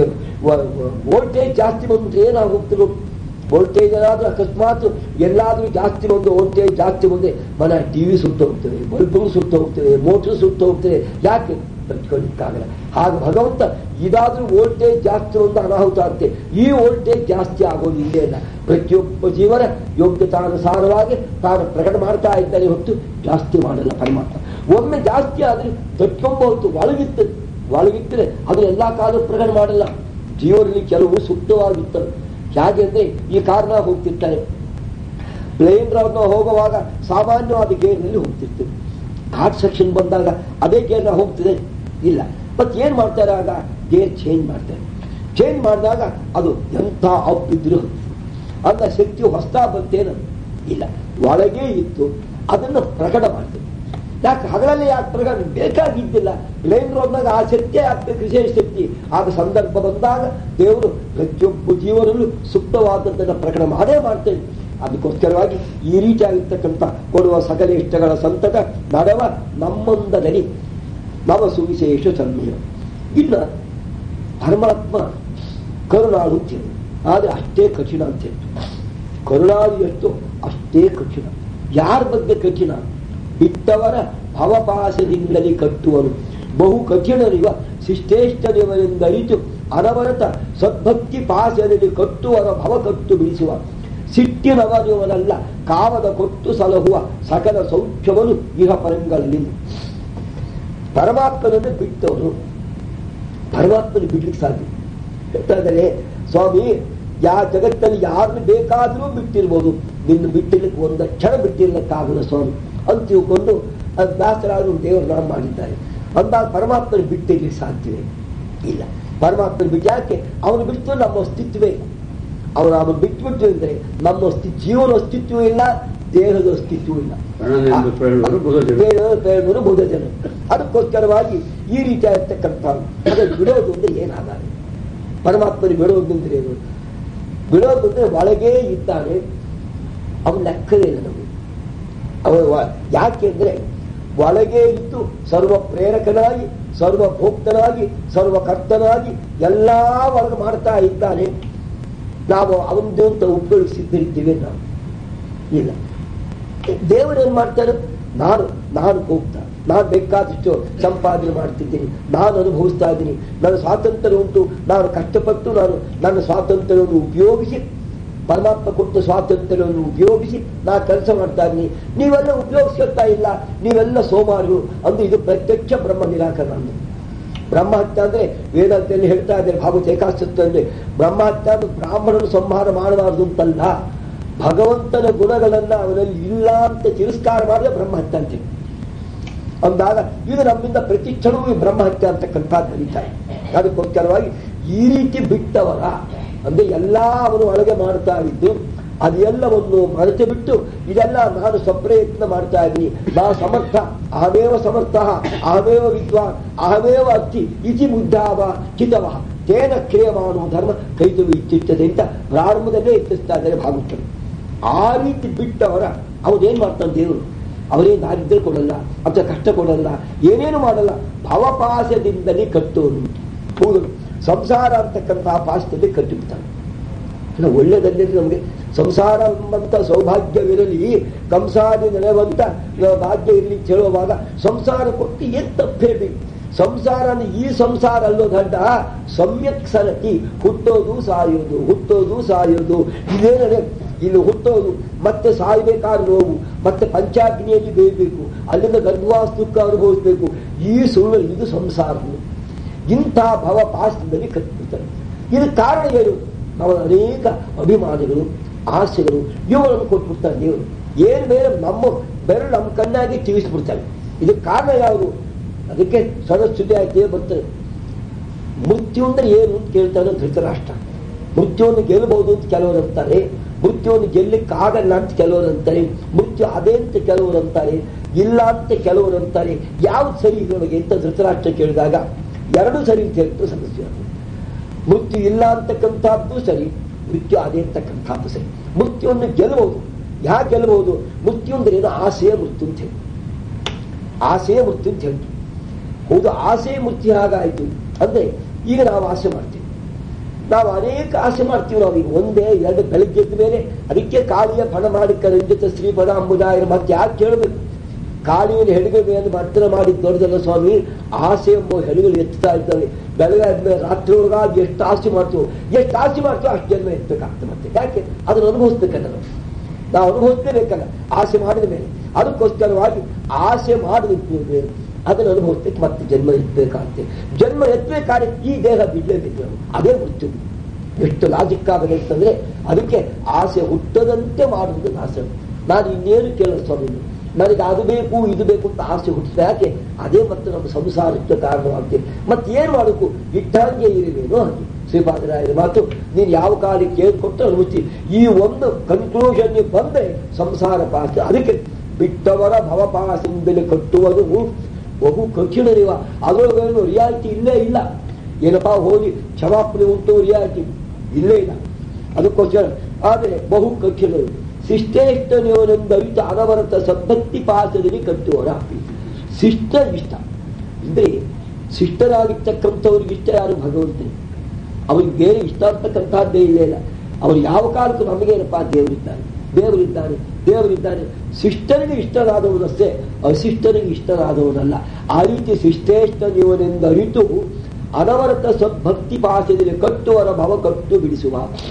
ವೋಲ್ಟೇಜ್ ಜಾಸ್ತಿ ಬಂದ್ರೆ ಏನಾಗಿ ಹೋಗ್ತದೆ ವೋಲ್ಟೇಜ್ ಏನಾದ್ರೂ ಅಕಸ್ಮಾತ್ ಎಲ್ಲಾದ್ರೂ ಜಾಸ್ತಿ ಬಂದು ವೋಲ್ಟೇಜ್ ಜಾಸ್ತಿ ಬಂದ್ರೆ ಮನೆ ಟಿವಿ ಸುಟ್ಟು ಹೋಗ್ತದೆ ಬಲ್ಬ್ಗಳು ಸುಟ್ಟು ಹೋಗ್ತದೆ ಮೋಟರ್ ಸುಟ್ಟು ಹೋಗ್ತದೆ ಯಾಕೆ ತಡ್ಕೊಳ್ಳಿಕ್ಕಾಗಲ್ಲ ಹಾಗೆ ಭಗವಂತ ಇದಾದ್ರೂ ವೋಲ್ಟೇಜ್ ಜಾಸ್ತಿ ಒಂದು ಅನಾಹುತ ಆಗುತ್ತೆ ಈ ವೋಲ್ಟೇಜ್ ಜಾಸ್ತಿ ಆಗೋದು ಇಲ್ಲೇ ಇಲ್ಲ ಪ್ರತಿಯೊಬ್ಬ ಜೀವನ ಯೋಗ್ಯತಾನುಸಾರವಾಗಿ ತಾನು ಪ್ರಕಟ ಮಾಡ್ತಾ ಇದ್ದಾನೆ ಹೊತ್ತು ಜಾಸ್ತಿ ಮಾಡಲ್ಲ ಪರಮಾತ್ಮ ಒಮ್ಮೆ ಜಾಸ್ತಿ ಆದ್ರೆ ತಟ್ಕೊಂಬಹುದು ಒಳಗಿರ್ತದೆ ಒಳಗಿಟ್ಟರೆ ಅದು ಎಲ್ಲಾ ಕಾಲ ಪ್ರಕಟ ಮಾಡಲ್ಲ ಜೀವನದಲ್ಲಿ ಕೆಲವು ಸುಪ್ತವಾಗಿರ್ತವೆ ಹೇಗೆ ಅಂದ್ರೆ ಈ ಕಾರ್ನ ಹೋಗ್ತಿರ್ತಾರೆ ಪ್ಲೇನ್ ರನ್ನ ಹೋಗುವಾಗ ಸಾಮಾನ್ಯವಾದ ಗೇರ್ನಲ್ಲಿ ಹೋಗ್ತಿರ್ತೀವಿ ಘಾಟ್ ಸೆಕ್ಷನ್ ಬಂದಾಗ ಅದೇ ಗೇರ್ನ ಹೋಗ್ತಿದೆ ಇಲ್ಲ ಮತ್ತೆ ಏನ್ ಮಾಡ್ತಾರೆ ಆಗ ಗೇರ್ ಚೇಂಜ್ ಮಾಡ್ತಾರೆ ಚೇಂಜ್ ಮಾಡಿದಾಗ ಅದು ಎಂಥ ಅಪ್ ಇದ್ರೂ ಅಂತ ಶಕ್ತಿ ಹೊಸ್ತಾ ಬಂತೇನು ಇಲ್ಲ ಒಳಗೆ ಇತ್ತು ಅದನ್ನು ಪ್ರಕಟ ಮಾಡ್ತೀವಿ ಯಾಕೆ ಹಗಲಲ್ಲಿ ಯಾಕೆ ಪ್ರಕಟ ಬೇಕಾಗಿದ್ದಿಲ್ಲ ಪ್ಲೇನ್ ರೋಡ್ನಾಗ ಆ ಶಕ್ತಿ ಆಗ್ಬೇಕು ವಿಶೇಷ ಶಕ್ತಿ ಆಗ ಸಂದರ್ಭ ಬಂದಾಗ ದೇವರು ಪ್ರತಿಯೊಬ್ಬ ಜೀವನಲ್ಲೂ ಸೂಕ್ತವಾದದ್ದನ್ನು ಪ್ರಕಟ ಮಾಡೇ ಮಾಡ್ತೇವೆ ಅದಕ್ಕೋಸ್ಕರವಾಗಿ ಈ ರೀತಿಯಾಗಿರ್ತಕ್ಕಂಥ ಕೊಡುವ ಸಕಲ ಇಷ್ಟಗಳ ಸಂತತ ನಡೆವ ನಮ್ಮೊಂದದಲ್ಲಿ ನವ ಸುವಿಶೇಷ ಸನ್ಮೀರ ಇನ್ನು ಪರಮಾತ್ಮ ಕರುಣಾಳು ಅಂತ ಹೇಳಿ ಆದರೆ ಅಷ್ಟೇ ಕಠಿಣ ಅಂತ ಹೇಳಿ ಕರುಣಾಳು ಎಷ್ಟು ಅಷ್ಟೇ ಕಠಿಣ ಯಾರ ಬಗ್ಗೆ ಕಠಿಣ ಬಿಟ್ಟವರ ಭವಪಾಶದಿಂದಲೇ ಕಟ್ಟುವನು ಬಹು ಕಠಿಣನಿವ ಶಿಷ್ಟೇಷ್ಟನಿವನೆಂದರಿತು ಅನವರತ ಸದ್ಭಕ್ತಿ ಪಾಶದಲ್ಲಿ ಕಟ್ಟುವರ ಭವ ಕಟ್ಟು ಬಿಡಿಸುವ ಸಿಟ್ಟಿನವನಿವನಲ್ಲ ಕಾಮದ ಕೊಟ್ಟು ಸಲಹುವ ಸಕಲ ಸೌಖ್ಯವನ್ನು ಇಹ ಪರಂಗಳಲ್ಲಿ ಪರಮಾತ್ಮನನ್ನು ಬಿಟ್ಟವರು ಪರಮಾತ್ಮನ ಬಿಡ್ಲಿಕ್ಕೆ ಸಾಧ್ಯ ಯಾಕಂದರೆ ಸ್ವಾಮಿ ಯಾ ಜಗತ್ತಲ್ಲಿ ಯಾರನ್ನು ಬೇಕಾದರೂ ಬಿಟ್ಟಿರ್ಬೋದು ನಿನ್ನ ಬಿಟ್ಟಿರ್ಲಿಕ್ಕೆ ಒಂದು ಕ್ಷಣ ಬಿಟ್ಟಿರ್ಲಿಕ್ಕಾಗಲ್ಲ ಸ್ವಾಮಿ ಅಂತ ತಿಳ್ಕೊಂಡು ಅದು ದಾಸರಾದ್ರು ದೇವರು ನಾಮ ಮಾಡಿದ್ದಾರೆ ಅಂದಾಗ ಪರಮಾತ್ಮನ ಬಿಟ್ಟಿರ್ಲಿಕ್ಕೆ ಸಾಧ್ಯವೇ ಇಲ್ಲ ಪರಮಾತ್ಮನ ಬಿಟ್ಟು ಯಾಕೆ ಅವನು ಬಿಟ್ಟು ನಮ್ಮ ಅಸ್ತಿತ್ವವೇ ಇಲ್ಲ ಅವನು ಅವನು ಬಿಟ್ಬಿಟ್ಟು ಅಂದ್ರೆ ನಮ್ಮ ಅಸ್ತಿತ್ವ ಜೀವನ ಅಸ್ತಿತ್ವ ಇಲ್ಲ ದೇಹದ ಅಸ್ತಿತ್ವ ಇಲ್ಲ ಪ್ರಾಣನೆಂದು ಪ್ರೇರಣರು ಬುಧಜನ. ದೇಹದ ಪ್ರೇರಣರು ಬುಧ ಜನ ಅದಕ್ಕೋಸ್ಕರವಾಗಿ ಈ ರೀತಿಯಾಗಿರ್ತಕ್ಕಂಥ ಅದನ್ನು ಬಿಡೋದು ಅಂದ್ರೆ ಏನಾದಾಗ ಪರಮಾತ್ಮನ ಬಿಡೋದು ಅಂದ್ರೆ ಏನು ಬಿಡೋದು ಅಂದ್ರೆ ಒಳಗೇ ಇದ್ದಾನೆ ಅವನ ಲೆಕ್ಕವೇ ಇಲ್ಲ ನಮಗೆ ಅವನು ವ- ಯಾಕೆಂದ್ರೆ ಒಳಗೆ ಇದ್ದು ಸರ್ವ ಪ್ರೇರಕನಾಗಿ ಸರ್ವ ಭೋಕ್ತನಾಗಿ ಸರ್ವಕರ್ತನಾಗಿ ಎಲ್ಲಾ ಒಳಗೆ ಮಾಡ್ತಾ ಇದ್ದಾನೆ ನಾವು ಅವನದು ಅಂತ ಉಪಯೋಗಿಸಿದ್ದಿರ್ತೀವಿ ನಾವು ಇಲ್ಲ ದೇವರೇನ್ ಮಾಡ್ತಾರೆ ನಾನು ನಾನು ಹೋಗ್ತಾ ನಾನು ಬೇಕಾದಷ್ಟು ಸಂಪಾದನೆ ಮಾಡ್ತಿದ್ದೀನಿ ನಾನು ಅನುಭವಿಸ್ತಾ ಇದ್ದೀನಿ ನನ್ನ ಸ್ವಾತಂತ್ರ್ಯ ಉಂಟು ನಾನು ಕಷ್ಟಪಟ್ಟು ನಾನು ನನ್ನ ಸ್ವಾತಂತ್ರ್ಯವನ್ನು ಉಪಯೋಗಿಸಿ ಪರಮಾತ್ಮ ಕೊಟ್ಟ ಸ್ವಾತಂತ್ರ್ಯವನ್ನು ಉಪಯೋಗಿಸಿ ನಾನು ಕೆಲಸ ಮಾಡ್ತಾ ಇದ್ದೀನಿ ನೀವೆಲ್ಲ ಉಪಯೋಗಿಸ್ಕೊಳ್ತಾ ಇಲ್ಲ ನೀವೆಲ್ಲ ಸೋಮಾರಿಗಳು ಅಂದ್ರೆ ಇದು ಪ್ರತ್ಯಕ್ಷ ಬ್ರಹ್ಮ ನಿರಾಕರಣ ಅಂದ್ರೆ ಬ್ರಹ್ಮಹತ್ಯ ಅಂದ್ರೆ ವೇದಾಂತದಲ್ಲಿ ಹೇಳ್ತಾ ಇದ್ದಾರೆ ಭಾಗವತ ಏಕಾಶತ್ವದಲ್ಲಿ ಬ್ರಹ್ಮಹತ್ಯ ಅಂದ್ರೆ ಬ್ರಾಹ್ಮಣನು ಸಂಹಾರ ಮಾಡಬಾರದು ಅಂತಲ್ಲ ಭಗವಂತನ ಗುಣಗಳನ್ನ ಅವನಲ್ಲಿ ಇಲ್ಲ ಅಂತ ತಿರಸ್ಕಾರ ಮಾಡಿದ್ರೆ ಬ್ರಹ್ಮಹತ್ಯ ಅಂತೀವಿ ಅಂದಾಗ ಇದು ನಮ್ಮಿಂದ ಪ್ರತಿ ಕ್ಷಣವೂ ಈ ಬ್ರಹ್ಮಹತ್ಯ ಅಂತಕ್ಕಂಥದ್ದು ನಡೀತಾರೆ ಅದಕ್ಕೋಸ್ಕರವಾಗಿ ಈ ರೀತಿ ಬಿಟ್ಟವರ ಅಂದ್ರೆ ಎಲ್ಲಾ ಅವನು ಒಳಗೆ ಮಾಡ್ತಾ ಇದ್ದು ಅದೆಲ್ಲವನ್ನು ಮರೆತು ಬಿಟ್ಟು ಇದೆಲ್ಲ ನಾನು ಸ್ವಪ್ರಯತ್ನ ಮಾಡ್ತಾ ಇದ್ದೀನಿ ನಾ ಸಮರ್ಥ ಅಹಮೇವ ಸಮರ್ಥ ಅಹಮೇವ ವಿದ್ವಾನ್ ಅಹಮೇವ ಅಸ್ತಿ ಇತಿ ಬುದ್ಧಾವ ಚಿತವ ತೇನ ಕ್ರಿಯಮಾನು ಧರ್ಮ ಕೈತು ಇಚ್ಚಿತ್ತದೆ ಅಂತ ಪ್ರಾರಂಭದಲ್ಲೇ ಎತ್ತಿಸ್ತಾ ಇದ್ದಾರೆ ಭಾಗವತರು ಆ ರೀತಿ ಬಿಟ್ಟವರ ಅವನೇನ್ ಮಾಡ್ತಾನೆ ದೇವರು ಅವರೇನು ದಾರಿದ್ರ್ಯ ಕೊಡಲ್ಲ ಅಥವಾ ಕಷ್ಟ ಕೊಡಲ್ಲ ಏನೇನು ಮಾಡಲ್ಲ ಭವಪಾಸದಿಂದಲೇ ಕಟ್ಟೋನು ಹೌದು ಸಂಸಾರ ಅಂತಕ್ಕಂತಹ ಪಾಸದಲ್ಲಿ ಕಟ್ಟಿಬಿಡ್ತಾನೆ ಇನ್ನು ಒಳ್ಳೆಯದಲ್ಲಿ ನಮಗೆ ಸಂಸಾರ ಎಂಬಂತ ಸೌಭಾಗ್ಯವಿರಲಿ ಕಂಸಾದಿ ನೆಲೆವಂತ ಭಾಗ್ಯ ಇರಲಿ ಹೇಳುವಾಗ ಸಂಸಾರ ಕೊಟ್ಟು ಏನ್ ತಪ್ಪೇಬೇಕು ಸಂಸಾರ ಅಂದ್ರೆ ಈ ಸಂಸಾರ ಅಲ್ಲೋ ಗಂಟ ಸಮ್ಯಕ್ ಸರತಿ ಹುಟ್ಟೋದು ಸಾಯೋದು ಹುಟ್ಟೋದು ಸಾಯೋದು ಇದೇನೇ ಇಲ್ಲಿ ಹುಟ್ಟೋದು ಮತ್ತೆ ಸಾಯ್ಬೇಕಾದ್ರೆ ನೋವು ಮತ್ತೆ ಪಂಚಾಗ್ನಿಯಲ್ಲಿ ಬೇಯಬೇಕು ಅಲ್ಲಿಂದ ಗರ್ಭವಾಸ ದುಃಖ ಅನುಭವಿಸ್ಬೇಕು ಈ ಸುಳ್ಳು ಇದು ಸಂಸಾರ ಇಂಥ ಭವ ಪಾಸದಲ್ಲಿ ಕಟ್ಟಿಬಿಡ್ತಾರೆ ಇದು ಕಾರಣ ಏನು ನಾವು ಅನೇಕ ಅಭಿಮಾನಿಗಳು ಆಸೆಗಳು ಇವುಗಳನ್ನು ಕೊಟ್ಬಿಡ್ತಾರೆ ದೇವರು ಏನು ಬೇರೆ ನಮ್ಮ ಬೆರಳು ನಮ್ಮ ಕಣ್ಣಾಗಿ ತಿಳಿಸ್ಬಿಡ್ತಾರೆ ಇದಕ್ಕೆ ಕಾರಣ ಯಾವುದು ಅದಕ್ಕೆ ಸದಸ್ಯತೆ ಆಯ್ತೇ ಬರ್ತದೆ ಮೃತ್ಯು ಅಂದ್ರೆ ಏನು ಅಂತ ಕೇಳ್ತಾನೆ ಧೃತರಾಷ್ಟ್ರ ಮೃತ್ಯುವನ್ನು ಗೆಲ್ಲಬಹುದು ಅಂತ ಕೆಲವರು ಅಂತಾರೆ ಮೃತ್ಯುವನ್ನು ಗೆಲ್ಲಕ್ಕಾಗಲ್ಲ ಅಂತ ಕೆಲವರು ಅಂತಾರೆ ಮೃತ್ಯು ಅದೇ ಅಂತ ಕೆಲವರು ಅಂತಾರೆ ಇಲ್ಲ ಅಂತ ಕೆಲವರು ಅಂತಾರೆ ಯಾವ್ದು ಸರಿ ಇದರೊಳಗೆ ಅಂತ ಧೃತರಾಷ್ಟ್ರ ಕೇಳಿದಾಗ ಎರಡು ಸರಿ ಅಂತ ಹೇಳ್ತು ಸದಸ್ಯ ಮೃತ್ಯು ಇಲ್ಲ ಅಂತಕ್ಕಂಥದ್ದು ಸರಿ ಮೃತ್ಯು ಅದೇ ಅಂತಕ್ಕಂಥದ್ದು ಸರಿ ಮೃತ್ಯುವನ್ನು ಗೆಲ್ಲಬಹುದು ಯಾಕೆ ಗೆಲ್ಲಬಹುದು ಮೃತ್ಯು ಅಂದ್ರೆ ಏನು ಆಸೆಯ ಮೃತ್ಯು ಅಂತ ಹೇಳಿ ಆಸೆಯ ಮೃತ್ಯು ಅಂತ ಹೇಳ್ತು ಹೌದು ಆಸೆಯ ಮೃತ್ಯು ಹಾಗಾಯಿತು ಅಂದ್ರೆ ಈಗ ನಾವು ಆಸೆ ಮಾಡ್ತೀವಿ ನಾವು ಅನೇಕ ಆಸೆ ಮಾಡ್ತೀವಿ ನಾವು ಈಗ ಒಂದೇ ಎರಡು ಬೆಳಗ್ಗೆ ಎದ್ದ ಮೇಲೆ ಅದಕ್ಕೆ ಕಾಳಿಯ ಫಣ ಮಾಡಿ ರಂಜಿತ ಶ್ರೀಪದ ಅಂಬುದಾಯ ಮತ್ತೆ ಯಾಕೆ ಕೇಳಬೇಕು ಕಾಳಿಯನ್ನು ಹೆಡುಗಡೆ ಎಂದು ಮರ್ತನ ಮಾಡಿ ದೊಡ್ಡದಲ್ಲ ಸ್ವಾಮಿ ಆಸೆ ಎಂಬ ಹೆಡುಗಳು ಎತ್ತುತ್ತಾ ಇದ್ದಾವೆ ಬೆಳಗ್ಗೆ ಆದ್ಮೇಲೆ ರಾತ್ರಿ ಒಳಗಾಗಿ ಎಷ್ಟು ಆಸೆ ಮಾಡ್ತೀವೋ ಎಷ್ಟು ಆಸೆ ಮಾಡ್ತೀವೋ ಅಷ್ಟು ಜನ್ಮ ಎತ್ತಬೇಕಾಗ್ತದೆ ಮತ್ತೆ ಯಾಕೆ ಅದನ್ನು ಅನುಭವಿಸ್ಬೇಕಲ್ಲ ನಾವು ನಾವು ಅನುಭವಿಸ್ಲೇಬೇಕಲ್ಲ ಆಸೆ ಮಾಡಿದ ಮೇಲೆ ಅದಕ್ಕೋಸ್ಕರವಾಗಿ ಆಸೆ ಮಾಡಿದ ಅದನ್ನು ಅನುಭವಿಸ್ಬೇಕು ಮತ್ತೆ ಜನ್ಮ ಎತ್ತಬೇಕಾಗುತ್ತೆ ಜನ್ಮ ಎತ್ತಬೇಕಾದ್ರೆ ಈ ದೇಹ ಬಿಡಲೇಬೇಕು ನಾವು ಅದೇ ಮೃತ್ಯು ಎಷ್ಟು ಲಾಜಿಕ್ ಆಗದೆ ಅಂತಂದ್ರೆ ಅದಕ್ಕೆ ಆಸೆ ಹುಟ್ಟದಂತೆ ಮಾಡುವುದು ನಾಶ ನಾನು ಇನ್ನೇನು ಕೇಳೋ ಸ್ವಾಮಿ ನನಗೆ ಅದು ಬೇಕು ಇದು ಬೇಕು ಅಂತ ಆಸೆ ಹುಟ್ಟಿದ್ರೆ ಯಾಕೆ ಅದೇ ಮತ್ತೆ ನಮ್ಮ ಸಂಸಾರಕ್ಕೆ ಕಾರಣವಾಗ್ತದೆ ಮತ್ತೆ ಏನ್ ಮಾಡಬೇಕು ಇಟ್ಟಂಗೆ ಇರಬೇಕೋ ಹಾಗೆ ಶ್ರೀಪಾದರಾಯರ ಮಾತು ನೀನು ಯಾವ ಕಾಲಕ್ಕೆ ಏನ್ ಕೊಟ್ಟು ಅನುಭವಿಸಿ ಈ ಒಂದು ಕನ್ಕ್ಲೂಷನ್ ಬಂದ್ರೆ ಸಂಸಾರ ಪಾಸ ಅದಕ್ಕೆ ಬಿಟ್ಟವರ ಭವಪಾಸದಿಂದಲೇ ಕಟ್ಟುವುದು ಬಹು ಕಠಿಣರಿವ ಅದರೊಳಗೇನು ರಿಯಾಯಿತಿ ಇಲ್ಲೇ ಇಲ್ಲ ಏನಪ್ಪಾ ಹೋಗಿ ಕ್ಷಮಾಪಣೆ ಉಂಟು ರಿಯಾಯಿತಿ ಇಲ್ಲೇ ಇಲ್ಲ ಅದಕ್ಕೋಸ್ಕರ ಆದರೆ ಬಹು ಕಠಿಣರು ಶಿಷ್ಟೇಷ್ಟ ನೀವನೆಂದರಿತ ಅನವರತ ಸದ್ಭಕ್ತಿ ಪಾಸದಲ್ಲಿ ಕಟ್ಟುವರ ಶಿಷ್ಟ ಇಷ್ಟ ಅಂದ್ರೆ ಶಿಷ್ಟರಾಗಿರ್ತಕ್ಕಂಥವ್ರಿಗೆ ಇಷ್ಟ ಯಾರು ಭಗವಂತನೇ ಅವ್ರಿಗೆ ಬೇರೆ ಇಷ್ಟ ಅಂತಕ್ಕಂಥದ್ದೇ ಇಲ್ಲ ಇಲ್ಲ ಅವ್ರು ಯಾವ ಕಾಲಕ್ಕೂ ನಮಗೇನಪ್ಪ ದೇವರಿದ್ದಾನೆ ದೇವರಿದ್ದಾನೆ ದೇವರಿದ್ದಾನೆ ಶಿಷ್ಟನಿಗೆ ಇಷ್ಟರಾದವನಷ್ಟೇ ಅಶಿಷ್ಟನಿಗೆ ಇಷ್ಟರಾದವನಲ್ಲ ಆ ರೀತಿ ಶಿಷ್ಟೇಷ್ಟ ನೀವನೆಂದು ಅರಿತು ಅನವರತ ಸದ್ಭಕ್ತಿ ಪಾಸದಲ್ಲಿ ಕಟ್ಟುವರ ಭವ ಕಟ್ಟು ಬಿಡಿಸುವ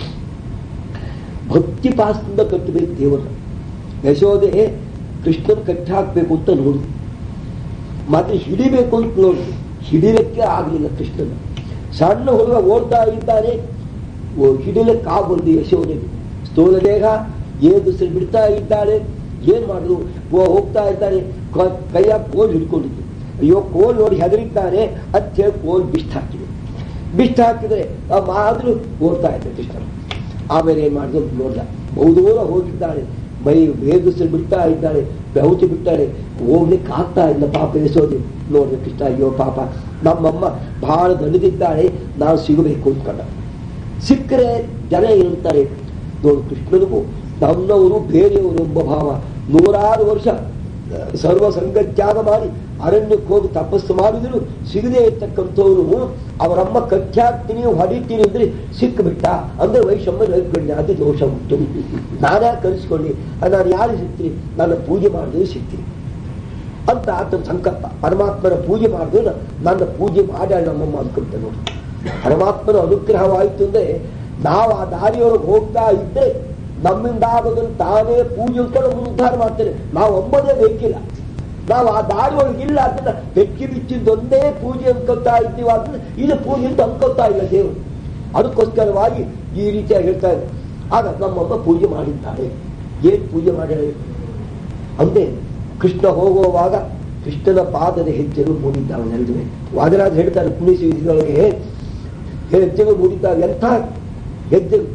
ಭಕ್ತಿ ಪಾಸದಿಂದ ಕಟ್ಟಬೇಕು ದೇವರು ಯಶೋದೆ ಕೃಷ್ಣನ್ ಕಟ್ಟಿ ಹಾಕ್ಬೇಕು ಅಂತ ನೋಡಿ ಮತ್ತೆ ಹಿಡಿಬೇಕು ಅಂತ ನೋಡಿ ಹಿಡಿಲಿಕ್ಕೆ ಆಗಲಿಲ್ಲ ಕೃಷ್ಣನ ಸಣ್ಣ ಹುಡುಗ ಓಡ್ತಾ ಇದ್ದಾನೆ ಓ ಹಿಡಿಲಕ್ಕಾಗಬಾರ್ದು ಯಶೋಧೆಗೆ ಸ್ಥೂಲ ದೇಹ ಏದುಸಿರು ಬಿಡ್ತಾ ಇದ್ದಾಳೆ ಏನ್ ಮಾಡಿದ್ರು ಓ ಹೋಗ್ತಾ ಇದ್ದಾನೆ ಕ- ಕೈಯ ಕೋಲ್ ಹಿಡ್ಕೊಂಡಿದ್ದು ಅಯ್ಯೋ ಕೋಲ್ ನೋಡಿ ಹೆದರಿದ್ದಾನೆ ಅಂತ ಹೇಳಿ ಕೋಲ್ ಬಿಷ್ಟ ಹಾಕಿದೆ ಬಿಷ್ಟ ಹಾಕಿದ್ರೆ ಆದ್ರೂ ಓಡ್ತಾ ಇದ್ದ ಕೃಷ್ಣ ಆಮೇಲೆ ಏನ್ ಮಾಡಿದ್ರು ನೋಡ್ದ ಬಹುದೂರ ಹೋಗಿದ್ದಾಳೆ ಮೈ ಬೇಗುಸಿರು ಬಿಡ್ತಾ ಇದ್ದಾಳೆ ಬೆಹುಚಿ ಬಿಟ್ಟಾಳೆ ಹೋಗ್ಲಿಕ್ಕೆ ಆಗ್ತಾ ಇಲ್ಲ ಪಾಪ ಎಸೋದು ನೋಡ್ರಿ ಕೃಷ್ಣ ಅಯ್ಯೋ ಪಾಪ ನಮ್ಮಮ್ಮ ಬಹಳ ದಣಿದಿದ್ದಾಳೆ ನಾವು ಸಿಗಬೇಕು ಅಂದ್ಕೊಂಡ ಸಿಕ್ಕರೆ ಜನ ಇರುತ್ತಾರೆ ನೋಡು ಕೃಷ್ಣನಿಗೂ ನಮ್ಮವರು ಬೇರೆಯವರು ಎಂಬ ಭಾವ ನೂರಾರು ವರ್ಷ ಆ, ಸರ್ವ ಸಂಗತ್ಯಾಗ ಮಾಡಿ ಅರಣ್ಯಕ್ಕೆ ಹೋಗಿ ತಪಸ್ಸು ಮಾಡಿದ್ರು ಸಿಗದೆ ಇರ್ತಕ್ಕಂಥವ್ರು ಅವರಮ್ಮ ಕಚ್ಚಾಕ್ತೀನಿ ಹೊಡಿತೀನಿ ಅಂದ್ರೆ ಸಿಕ್ಕಿಬಿಟ್ಟ ಅಂದ್ರೆ ವೈಷಮ್ಯ ನೈರ್ಗಣ್ಯಾದಿ ದೋಷ ಉಂಟು ನಾನೇ ಕಲಿಸ್ಕೊಳ್ಳಿ ನಾನು ಯಾರು ಸಿಗ್ತೀನಿ ನನ್ನ ಪೂಜೆ ಮಾಡಿದ್ರೆ ಸಿಗ್ತೀನಿ ಅಂತ ಆತನ ಸಂಕಲ್ಪ ಪರಮಾತ್ಮನ ಪೂಜೆ ಮಾಡಿದ್ರೆ ನನ್ನ ಪೂಜೆ ಮಾಡಿ ನಮ್ಮಮ್ಮ ಅನ್ಕೊಂತ ನೋಡಿ ಪರಮಾತ್ಮನ ಅನುಗ್ರಹವಾಯಿತು ಅಂದ್ರೆ ನಾವು ಆ ದಾರಿಯೊಳಗೆ ಹೋಗ್ತಾ ಇದ್ರೆ ನಮ್ಮಿಂದ ಆಗೋದನ್ನು ತಾನೇ ಪೂಜೆ ಅಂದ್ಕೊಂಡು ಅವ್ನು ಉದ್ಧಾರ ಮಾಡ್ತೇನೆ ನಾವು ಅಂಬೋದೇ ಬೇಕಿಲ್ಲ ನಾವು ಆ ದಾರಿ ಒಳಗಿಲ್ಲ ಅದನ್ನ ಬೆಕ್ಕಿ ಬಿಚ್ಚಿದ್ದೊಂದೇ ಪೂಜೆ ಅನ್ಕೊತಾ ಇದ್ದೀವಿ ಅದನ್ನ ಇದು ಪೂಜೆ ಅಂತ ಅನ್ಕೊತಾ ಇಲ್ಲ ದೇವರು ಅದಕ್ಕೋಸ್ಕರವಾಗಿ ಈ ರೀತಿಯಾಗಿ ಹೇಳ್ತಾ ಇದ್ದಾರೆ ಆಗ ನಮ್ಮಮ್ಮ ಪೂಜೆ ಮಾಡಿದ್ದಾರೆ ಏನ್ ಪೂಜೆ ಮಾಡ್ಯಾಳೆ ಅಂದೆ ಕೃಷ್ಣ ಹೋಗುವಾಗ ಕೃಷ್ಣನ ಪಾದದ ಹೆಜ್ಜೆಗಳು ಮೂಡಿದ್ದಾವೆ ನಡುವೆ ವಾದರಾಜ ಹೇಳ್ತಾರೆ ಪುಣ್ಯಸಿದ್ಧೊಳಗೆ ಹೆಜ್ಜೆಗಳು ಮೂಡಿದ್ದಾವೆ ಎಂಥ ಹೆಜ್ಜೆಗಳು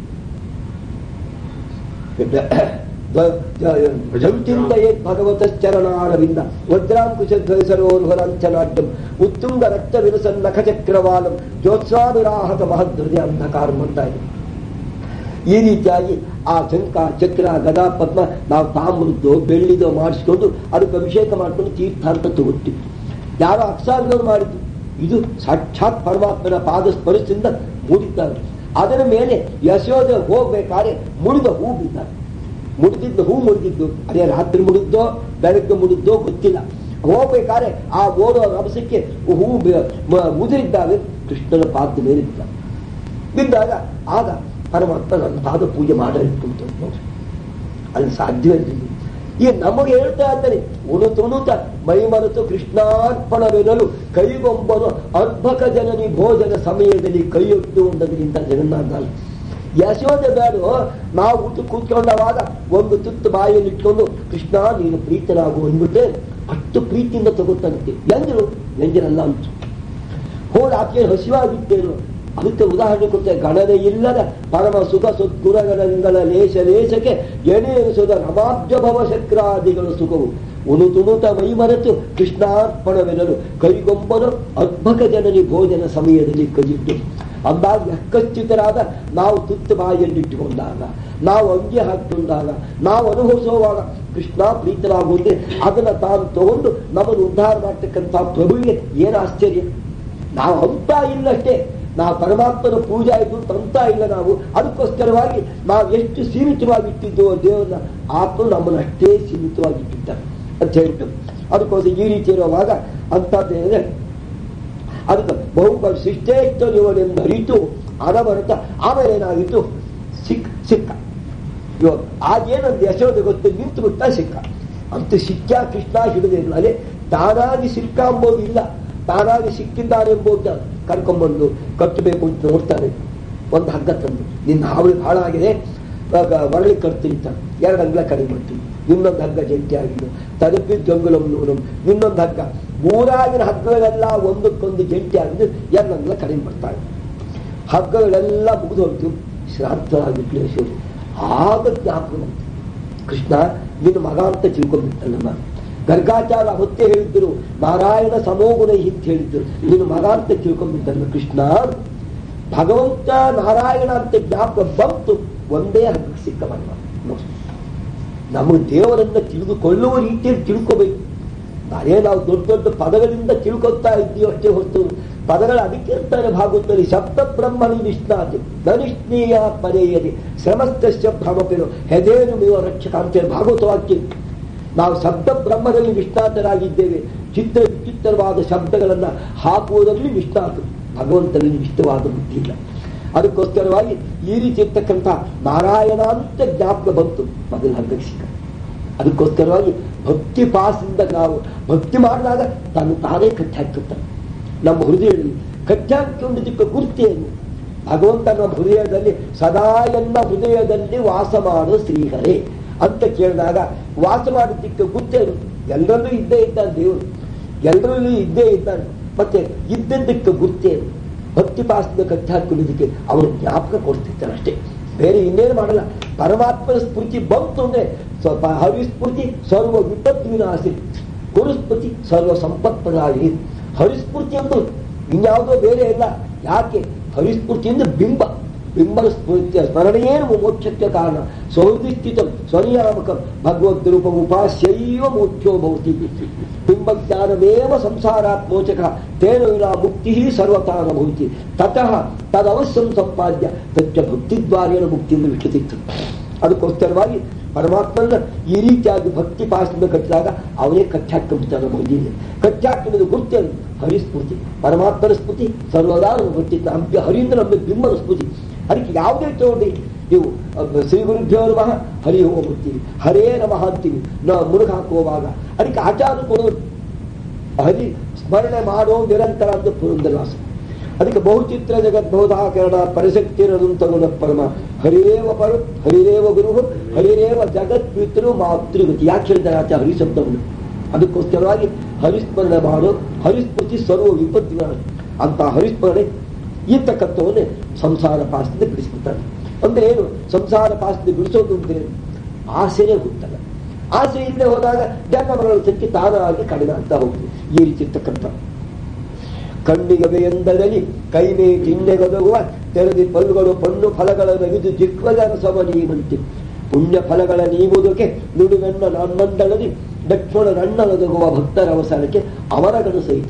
ಜಂತಿಂದಯೇ ಭಗವತ ಚರಣಾರವಿಂದ ವಜ್ರಾಂಕುಶ ಧ್ವಸರೋರ್ಹರಂಚನಾಡ್ಯಂ ಉತ್ತುಂಗ ರಕ್ತ ವಿರಸನ್ ನಖ ಚಕ್ರವಾಲಂ ಜ್ಯೋತ್ಸಾವಿರಾಹತ ಮಹದೃದಯ ಅಂಧಕಾರ ಅಂತ ಇದೆ ಈ ರೀತಿಯಾಗಿ ಆ ಶಂಕ ಚಕ್ರ ಗದಾ ಪದ್ಮ ನಾವು ತಾಮ್ರದ್ದು ಬೆಳ್ಳಿದೋ ಮಾಡಿಸ್ಕೊಂಡು ಅದಕ್ಕೆ ಅಭಿಷೇಕ ಮಾಡ್ಕೊಂಡು ತೀರ್ಥ ಅಂತ ತಗೊಳ್ತೀವಿ ಯಾರೋ ಅಕ್ಷಾಂಗರು ಮಾಡಿದ್ದು ಇದು ಸಾಕ್ಷಾತ್ ಪರಮಾತ್ಮನ ಪಾದ ಸ್ಪರ್ಶದಿಂದ ಮೂಡಿದ್ದಾರೆ ಅದರ ಮೇಲೆ ಯಶೋಧ ಹೋಗ್ಬೇಕಾದ್ರೆ ಮುಡಿದ ಹೂ ಬಿದ್ದಾರೆ ಮುಡಿದಿದ್ದು ಹೂ ಮುಡಿದಿದ್ದು ಅದೇ ರಾತ್ರಿ ಮುಡಿದ್ದೋ ಬೆಳಗ್ಗೆ ಮುಡಿದ್ದೋ ಗೊತ್ತಿಲ್ಲ ಹೋಗ್ಬೇಕಾದ್ರೆ ಆ ಓಡೋ ರಭಸಕ್ಕೆ ಹೂ ಬೆ- ಮ- ಮುದುರಿದ್ದಾವೆ ಕೃಷ್ಣನ ಪಾದ ಮೇಲೆ ಇದ್ದ ಬಿದ್ದಾಗ ಆಗ ಪರಮಾತ್ಮ ನನ್ನ ಪಾದ ಪೂಜೆ ಮಾಡಲಿಕ್ಕೆ ನೋಡಿ ಅಲ್ಲಿ ಸಾಧ್ಯವೇ ಈ ನಮಗೆ ಹೇಳ್ತಾ ಇದ್ದಾನೆ ಉಣುತು ಉಣುತ ಮೈ ಮರೆತು ಕೃಷ್ಣಾರ್ಪಣವೆನಲು ಕೈಗೊಂಬನು ಅರ್ಭಕ ಜನನಿ ಭೋಜನ ಸಮಯದಲ್ಲಿ ಕೈಯೊಟ್ಟು ಉಂಡದ್ರಿಂದ ಜಗನ್ನಾಥ ಯಶೋದೆ ಬೇಡ ನಾವು ಊಟ ಕೂತ್ಕೊಂಡವಾಗ ಒಂದು ತುತ್ತು ಬಾಯಲ್ಲಿ ಇಟ್ಕೊಂಡು ಕೃಷ್ಣ ನೀನು ಪ್ರೀತನಾಗು ಅಂದ್ಬಿಟ್ರೆ ಅಷ್ಟು ಪ್ರೀತಿಯಿಂದ ತಗೋತಾನಂತೆ ಎಂಜರು ಎಂಜರಲ್ಲ ಅಂತ ಹೋಗಿ ಆಕೆ ಹಸಿವಾಗಿತ್ತೇನು ಅದಕ್ಕೆ ಉದಾಹರಣೆ ಕೊಡ್ತೇವೆ ಗಣನೆ ಇಲ್ಲದ ಪರಮ ಸುಖ ಸದ್ಗುಣಗಣಗಳ ಲೇಷ ಲೇಷಕ್ಕೆ ಎಣೆಯಿರಿಸದ ರಮಾಬ್ಜಭವ ಶಕ್ರಾದಿಗಳ ಸುಖವು ಉಣು ತುಣುತ ಮೈ ಮರೆತು ಕೃಷ್ಣಾರ್ಪಣವೆನಲು ಕೈಗೊಂಬನು ಅದ್ಭಕ ಜನನಿ ಭೋಜನ ಸಮಯದಲ್ಲಿ ಕಜಿಟ್ಟು ಅಂದಾಗ ಯಕ್ಕಚ್ಯುತರಾದ ನಾವು ತುತ್ತು ಬಾಯಲ್ಲಿಟ್ಟುಕೊಂಡಾಗ ನಾವು ಅಂಗಿ ಹಾಕಿಕೊಂಡಾಗ ನಾವು ಅನುಭವಿಸುವಾಗ ಕೃಷ್ಣ ಪ್ರೀತರಾಗುವುದೇ ಅದನ್ನ ತಾನು ತಗೊಂಡು ನಮ್ಮನ್ನು ಉದ್ಧಾರ ಮಾಡ್ತಕ್ಕಂಥ ಪ್ರಭುವಿಗೆ ಏನು ಆಶ್ಚರ್ಯ ನಾವು ಅಂತ ಇಲ್ಲಷ್ಟೇ ನಾವು ಪರಮಾತ್ಮನ ಪೂಜೆ ಆಯಿತು ಅಂತ ಇಲ್ಲ ನಾವು ಅದಕ್ಕೋಸ್ಕರವಾಗಿ ನಾವು ಎಷ್ಟು ಸೀಮಿತವಾಗಿ ಇಟ್ಟಿದ್ದೋ ದೇವರನ್ನ ಆತ್ಮ ನಮ್ಮನ್ನು ಅಷ್ಟೇ ಸೀಮಿತವಾಗಿ ಇಟ್ಟಿದ್ದಾರೆ ಅಂತ ಹೇಳ್ಬಿಟ್ಟು ಅದಕ್ಕೋಸ್ಕರ ಈ ರೀತಿ ಇರುವಾಗ ಅಂತದ್ದೇನೆ ಅದಕ್ಕೆ ಬಹು ಶಿಷ್ಟೇಷ್ಟ ಇವನೆಂದು ಅರಿತು ಅನವರತ ಆಮೇಲೆ ಏನಾಗಿತ್ತು ಸಿಕ್ಕ ಸಿಕ್ಕ ಇವಾಗ ಆಗೇನೊಂದು ಯಶೋಧ ಗೊತ್ತು ನಿಂತು ಬಿಟ್ಟ ಸಿಕ್ಕ ಅಂತ ಸಿಕ್ಕ ಕೃಷ್ಣ ಹಿಡಿದಿಲ್ಲ ಅದೇ ತಾನಾಗಿ ಸಿಕ್ಕ ಅಂಬೋದು ಇಲ್ಲ ತಾನಾಗಿ ಸಿಕ್ಕಿದ್ದಾನೆ ಎಂಬುದನ್ನ ಕರ್ಕೊಂಡ್ಬಂದು ಕಟ್ಟಬೇಕು ಅಂತ ನೋಡ್ತಾನೆ ಒಂದು ಹಗ್ಗ ತಂದು ನಿನ್ನ ಹಾವಳಿ ಹಾಳಾಗಿದೆ ಆಗ ಮರಳಿ ಕಟ್ತೀನಿ ಅಂತ ಎರಡು ಅಂಗ್ಲ ಕಡಿಮೆ ಮಾಡ್ತೀನಿ ಇನ್ನೊಂದು ಹಗ್ಗ ಜಂಟಿ ಆಗಿದ್ದು ತಲುಪಿ ಜಂಗುಲಂ ನೂನಂ ಇನ್ನೊಂದು ಹಗ್ಗ ಮೂರಾಗಿನ ಹಗ್ಗಗಳೆಲ್ಲ ಒಂದಕ್ಕೊಂದು ಜಂಟಿ ಆಗಿದ್ದು ಎರಡು ಅಂಗ್ಲ ಕಡಿಮೆ ಮಾಡ್ತಾಳೆ ಹಗ್ಗಗಳೆಲ್ಲ ಮುಗಿದು ಹೋಗ್ತು ಶ್ರಾದ್ದರಾಗಿತ್ತು ಯಶೋಧಿ ಆಗ ಜ್ಞಾಪಕ ಬಂತು ಕೃಷ್ಣ ನಿನ್ನ ಮಗ ಅಂತ ತಿಳ್ಕೊಂಡ್ಬಿಟ್ಟಲ್ಲ ನಾನು ಗರ್ಗಾಚಾರ ಹೊತ್ತೆ ಹೇಳಿದ್ರು ನಾರಾಯಣ ಸಮೋಗುಣ ಅಂತ ಹೇಳಿದ್ರು ನಿನ್ನ ಮಗ ಅಂತ ತಿಳ್ಕೊಂಡ್ಬಿಟ್ಟಲ್ಲ ಕೃಷ್ಣ ಭಗವಂತ ನಾರಾಯಣ ಅಂತ ಜ್ಞಾಪಕ ಬಂತು ಒಂದೇ ಹಗ್ಗ ಸಿಕ್ಕ ಮಗ ನಮಗೆ ದೇವರನ್ನ ತಿಳಿದುಕೊಳ್ಳುವ ರೀತಿಯಲ್ಲಿ ತಿಳ್ಕೋಬೇಕು ಅದೇ ನಾವು ದೊಡ್ಡ ದೊಡ್ಡ ಪದಗಳಿಂದ ತಿಳ್ಕೊತಾ ಇದ್ದೀವಿ ಅಷ್ಟೇ ಹೊರತು ಪದಗಳು ಅದಕ್ಕೆ ಇರ್ತಾರೆ ಭಾಗವತದಲ್ಲಿ ಶಬ್ದ ಬ್ರಹ್ಮಣಿ ನಿಷ್ಣಾತಿ ನನಿಷ್ಣೀಯ ಪಡೆಯದೆ ಶ್ರಮಸ್ತಶ್ಚ ಭ್ರಮಪಿರು ಹೆದೇನು ನೀವು ರಕ್ಷಕ ಅಂತೇಳಿ ಭಾಗವತ ವಾಕ್ಯ ನಾವು ಶಬ್ದ ಬ್ರಹ್ಮದಲ್ಲಿ ನಿಷ್ಣಾತರಾಗಿದ್ದೇವೆ ಚಿತ್ರ ವಿಚಿತ್ರವಾದ ಶಬ್ದಗಳನ್ನ ಹಾಕುವುದರಲ್ಲಿ ನಿಷ್ಣಾತ ಭಗವಂತನಲ್ಲಿ ನಿಷ್ಠವಾದ ಬುದ್ಧಿ ಇಲ್ಲ ಅದಕ್ಕೋಸ್ಕರವಾಗಿ ಈ ರೀತಿ ಇರ್ತಕ್ಕಂಥ ನಾರಾಯಣ ಅಂತ ಜ್ಞಾಪಕ ಬಂತು ಮೊದಲು ಹಗ್ಗಕ್ಕೆ ಸಿಕ್ಕ ಅದಕ್ಕೋಸ್ಕರವಾಗಿ ಭಕ್ತಿ ಪಾಸದಿಂದ ನಾವು ಭಕ್ತಿ ಮಾಡಿದಾಗ ತಾನು ತಾನೇ ಕಟ್ಟಿ ಹಾಕುತ್ತಾನೆ ನಮ್ಮ ಹೃದಯದಲ್ಲಿ ಕಟ್ಟಿ ಹಾಕಿಕೊಂಡಿದ್ದಕ್ಕೆ ಗುರುತೇನು ಭಗವಂತನ ಹೃದಯದಲ್ಲಿ ಸದಾ ಎನ್ನ ಹೃದಯದಲ್ಲಿ ವಾಸ ಮಾಡು ಶ್ರೀಹರೇ ಅಂತ ಕೇಳಿದಾಗ ವಾಸ ಮಾಡೋದಕ್ಕೆ ಗುರ್ತೇನು ಎಲ್ಲರಲ್ಲೂ ಇದ್ದೇ ಇದ್ದಾನೆ ದೇವರು ಎಲ್ಲರಲ್ಲೂ ಇದ್ದೇ ಇದ್ದಾನೆ ಮತ್ತೆ ಇದ್ದದ್ದಕ್ಕೆ ಗುರ್ತೇನು ಭಕ್ತಿ ಪಾಸದ ಕಟ್ಟಿ ಹಾಕೊಳ್ಳೋದಕ್ಕೆ ಅವರು ಜ್ಞಾಪಕ ಕೊಡ್ತಿರ್ತಾರೆ ಅಷ್ಟೇ ಬೇರೆ ಇನ್ನೇನು ಮಾಡಲ್ಲ ಪರಮಾತ್ಮನ ಸ್ಫೂರ್ತಿ ಬಂತು ಅಂದ್ರೆ ಸ್ವಲ್ಪ ಹರಿಸ್ಫೂರ್ತಿ ಸರ್ವ ವಿಪತ್ತು ವಿನಾಶಿ ಗುರುಸ್ಫೂರ್ತಿ ಸರ್ವ ಸಂಪತ್ಪದಾಗಿ ಹರಿಸ್ಫೂರ್ತಿ ಎಂದು ಇನ್ಯಾವುದೋ ಬೇರೆ ಇಲ್ಲ ಯಾಕೆ ಹರಿಸ್ಫೂರ್ತಿಯಿಂದ ಬಿಂಬ ಬಿಂಬನ ಸ್ಫೂರ್ತಿಯ ಸ್ಮರಣೆಯೇನು ಮೋಕ್ಷಕ್ಕೆ ಕಾರಣ ಸೌದಿಸ್ಥಿತ ಸ್ವನಿಯಾಮಕ ಭಗವದ್ ರೂಪ ಉಪಾಸ್ಯೈವ ಮೋಕ್ಷೋ ಭವತಿ ಬಿಂಬಜ್ಞಾನಮೇವ ಸಂಸಾರಾತ್ ಮೋಚಕ ತೇನ ವಿನಾ ಮುಕ್ತಿ ಸರ್ವತಾ ನ ಭವತಿ ತತಃ ತದವಶ್ಯಂ ಸಂಪಾದ್ಯ ತಚ್ಚ ಭಕ್ತಿದ್ವಾರೇಣ ಮುಕ್ತಿಯಿಂದ ವಿಷ್ಟಿತ್ತು ಅದಕ್ಕೋಸ್ಕರವಾಗಿ ಪರಮಾತ್ಮನ ಈ ರೀತಿಯಾಗಿ ಭಕ್ತಿ ಪಾಸದಿಂದ ಕಟ್ಟಿದಾಗ ಅವನೇ ಕಟ್ಟಾಕ್ಕೊಂಡ್ಬಿಡ್ತಾನೆ ಬಂದಿದೆ ಕಟ್ಟಾಕಿದ ಗುರ್ತೇನು ಹರಿಸ್ಫೂರ್ತಿ ಪರಮಾತ್ಮನ ಸ್ಫೂರ್ತಿ ಸರ್ವದಾ ನಮ್ಮ ಗೊತ್ತಿತ್ತು ನಮ್ಗೆ ಹರಿಯಿಂದ ನಮಗೆ ಬಿಂಬನ ಸ್ಫೂರ್ತಿ ಅದಕ್ಕೆ ಯಾವುದೇ ತಗೊಂಡು ನೀವು ಅಹ್, ಶ್ರೀ ಗುರುಭ್ಯೋ ನಮಃ ಹರಿ ಹೋಗ್ಬಿಡ್ತೀವಿ ಹರೇ ನಮಃ ಅಂತೀವಿ ನಾವು ಮುರುಗ ಹಾಕುವಾಗ ಅದಕ್ಕೆ ಆಚಾರ ಕೊಡೋದು ಹರಿ ಸ್ಮರಣೆ ಮಾಡೋ ನಿರಂತರ ಅಂತ ಪುರಂದರವಾಸ ಅದಕ್ಕೆ ಬಹುಚಿತ್ರ ಜಗತ್ ಬಹುಧಾಕರಣ ಪರಿಶಕ್ತಿರನು ತಗುಣ ಪರಮ ಹರಿರೇವ ಪರು ಹರಿರೇವ ಗುರು ಹರಿರೇವ ಜಗತ್ ಪಿತೃ ಮಾತೃಗತಿ ಯಾಕೆ ಹೇಳ್ತಾರೆ ಆಚೆ ಹರಿ ಶಬ್ದವನ್ನು ಅದಕ್ಕೋಸ್ಕರವಾಗಿ ಹರಿಸ್ಮರಣೆ ಮಾಡೋ ಹರಿಸ್ಮೃತಿ ಸರ್ವ ವಿಪತ್ತಿನ ಅಂತ ಹರಿಸ್ಮರಣೆ ಇರ್ತಕ್ಕಂಥವನ್ನೇ ಸಂಸಾರ ಪಾಸದಿಂದ ಬಿಡಿಸ್ಬಿಡ್ತಾನೆ ಅಂದ್ರೆ ಏನು ಸಂಸಾರ ಪಾಸದಿಂದ ಬಿಡಿಸೋದು ಅಂದ್ರೆ ಆಸೆನೇ ಹುಟ್ಟಲ್ಲ ಆಸೆ ಇಲ್ಲದೆ ಹೋದಾಗ ಜನ್ಮಗಳ ಸಂಖ್ಯೆ ತಾನಾಗಿ ಕಡಿಮೆ ಆಗ್ತಾ ಹೋಗ್ತದೆ ಈ ರೀತಿ ಇರ್ತಕ್ಕಂಥ ಕಣ್ಣಿಗೆ ಎಂದರಲ್ಲಿ ಕೈಮೇ ತಿಣ್ಣೆಗೊದಗುವ ತೆರೆದಿ ಪಲ್ಲುಗಳು ಪಣ್ಣು ಫಲಗಳ ನಗಿದು ಜಿಕ್ವಜನ ಸಮ ನೀವಂತೆ ಪುಣ್ಯ ಫಲಗಳ ನೀವುದಕ್ಕೆ ನುಡಿವೆನ್ನ ನನ್ನಂದಳದಿ ದಕ್ಷಿಣ ನನ್ನೊದಗುವ ಭಕ್ತರ ಅವಸರಕ್ಕೆ ಅವರಗಳು ಸಹಿತ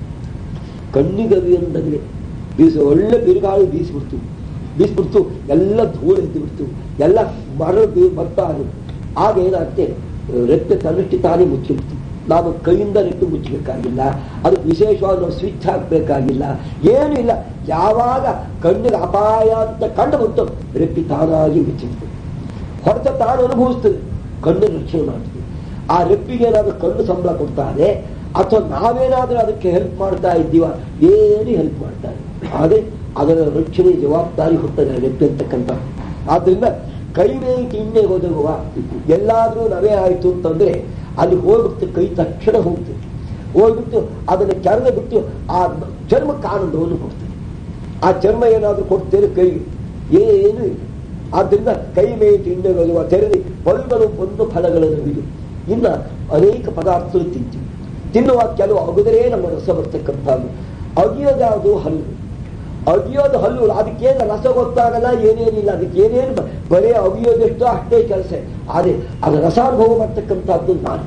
ಕಣ್ಣಿಗವಿ ಎಂದರೆ ಬೀಸ ಒಳ್ಳೆ ಬಿರುಗಾಳಿ ಬೀಸಿಬಿಡ್ತು ಬೀಸ್ಬಿಡ್ತು ಎಲ್ಲ ಧೂಳು ಎದ್ದು ಬಿಡ್ತು ಎಲ್ಲ ಮರಳು ಬೀ- ಬರ್ತಾ ಇದೆ ಆಗ ಏನಾಗುತ್ತೆ ರೆಕ್ಕೆ ತನ್ನಷ್ಟು ತಾನೇ ಮುಚ್ಚಿಬಿಡ್ತು ನಾವು ಕೈಯಿಂದ ರೆಕ್ಕೆ ಮುಚ್ಚಬೇಕಾಗಿಲ್ಲ ಅದಕ್ಕೆ ವಿಶೇಷವಾಗಿ ನಾವು ಸ್ವಿಚ್ ಹಾಕಬೇಕಾಗಿಲ್ಲ ಏನೂ ಇಲ್ಲ ಯಾವಾಗ ಕಣ್ಣಿಗೆ ಅಪಾಯ ಅಂತ ಕಂಡು ಬಂತು ರೆಕ್ಕೆ ತಾನಾಗಿ ಮುಚ್ಚಿಬಿಡ್ತು ಹೊರತ ತಾನು ಅನುಭವಿಸ್ತದೆ ಕಣ್ಣು ರಕ್ಷಣೆ ಮಾಡ್ತೀವಿ ಆ ರೆಪ್ಪಿಗೆ ಏನಾದ್ರೂ ಕಣ್ಣು ಸಂಬಳ ಕೊಡ್ತಾ ಇದೆ ಅಥವಾ ನಾವೇನಾದ್ರೂ ಅದಕ್ಕೆ ಹೆಲ್ಪ್ ಮಾಡ್ತಾ ಇದ್ದೀವ ಏನು ಹೆಲ್ಪ್ ಮಾಡ್ತಾ ಇಲ್ಲ ಆದರೆ ಅದರ ರಕ್ಷಣೆ ಜವಾಬ್ದಾರಿ ಹೊತ್ತದೆ ರೆಪ್ಪೆ ಅಂತಕ್ಕಂಥ ಆದ್ರಿಂದ ಕೈ ಮೇಲೆ ತಿಣ್ಣೆ ಒದಗುವ ಎಲ್ಲಾದ್ರೂ ನವೆ ಆಯ್ತು ಅಂತಂದ್ರೆ ಅಲ್ಲಿ ಹೋಗ್ಬಿಟ್ಟು ಕೈ ತಕ್ಷಣ ಹೋಗ್ತದೆ ಹೋಗ್ಬಿಟ್ಟು ಅದನ್ನು ಕೆರೆದು ಬಿಟ್ಟು ಆ ಚರ್ಮಕ್ಕೆ ಆನಂದವನ್ನು ಕೊಡ್ತದೆ ಆ ಚರ್ಮ ಏನಾದ್ರೂ ಕೊಡ್ತೇನೆ ಕೈಗೆ ಏನು ಇಲ್ಲ ಆದ್ದರಿಂದ ಕೈ ಮೇಲೆ ತಿಂಡಗಳುವ ತೆರೆದಿ ಪಲ್ಗಳು ಒಂದು ಫಲಗಳನ್ನು ಇದು ಇನ್ನ ಅನೇಕ ಪದಾರ್ಥಗಳು ತಿಂತೀವಿ ತಿನ್ನುವ ಕೆಲವು ಅಗದರೆ ನಮ್ಮ ರಸ ಬರ್ತಕ್ಕಂಥದ್ದು ಅಗಿಯೋದ್ಯಾವುದು ಹಲ್ಲು ಅಗಿಯೋದು ಹಲ್ಲು ಅದಕ್ಕೇನು ರಸ ಗೊತ್ತಾಗಲ್ಲ ಏನೇನಿಲ್ಲ ಅದಕ್ಕೆ ಏನೇನು ಬ- ಬರೀ ಅಗಿಯೋದೆಷ್ಟೋ ಅಷ್ಟೇ ಕೆಲಸ ಆದರೆ ಅದು ರಸಾನುಭವ ಬರ್ತಕ್ಕಂಥದ್ದು ನಾನು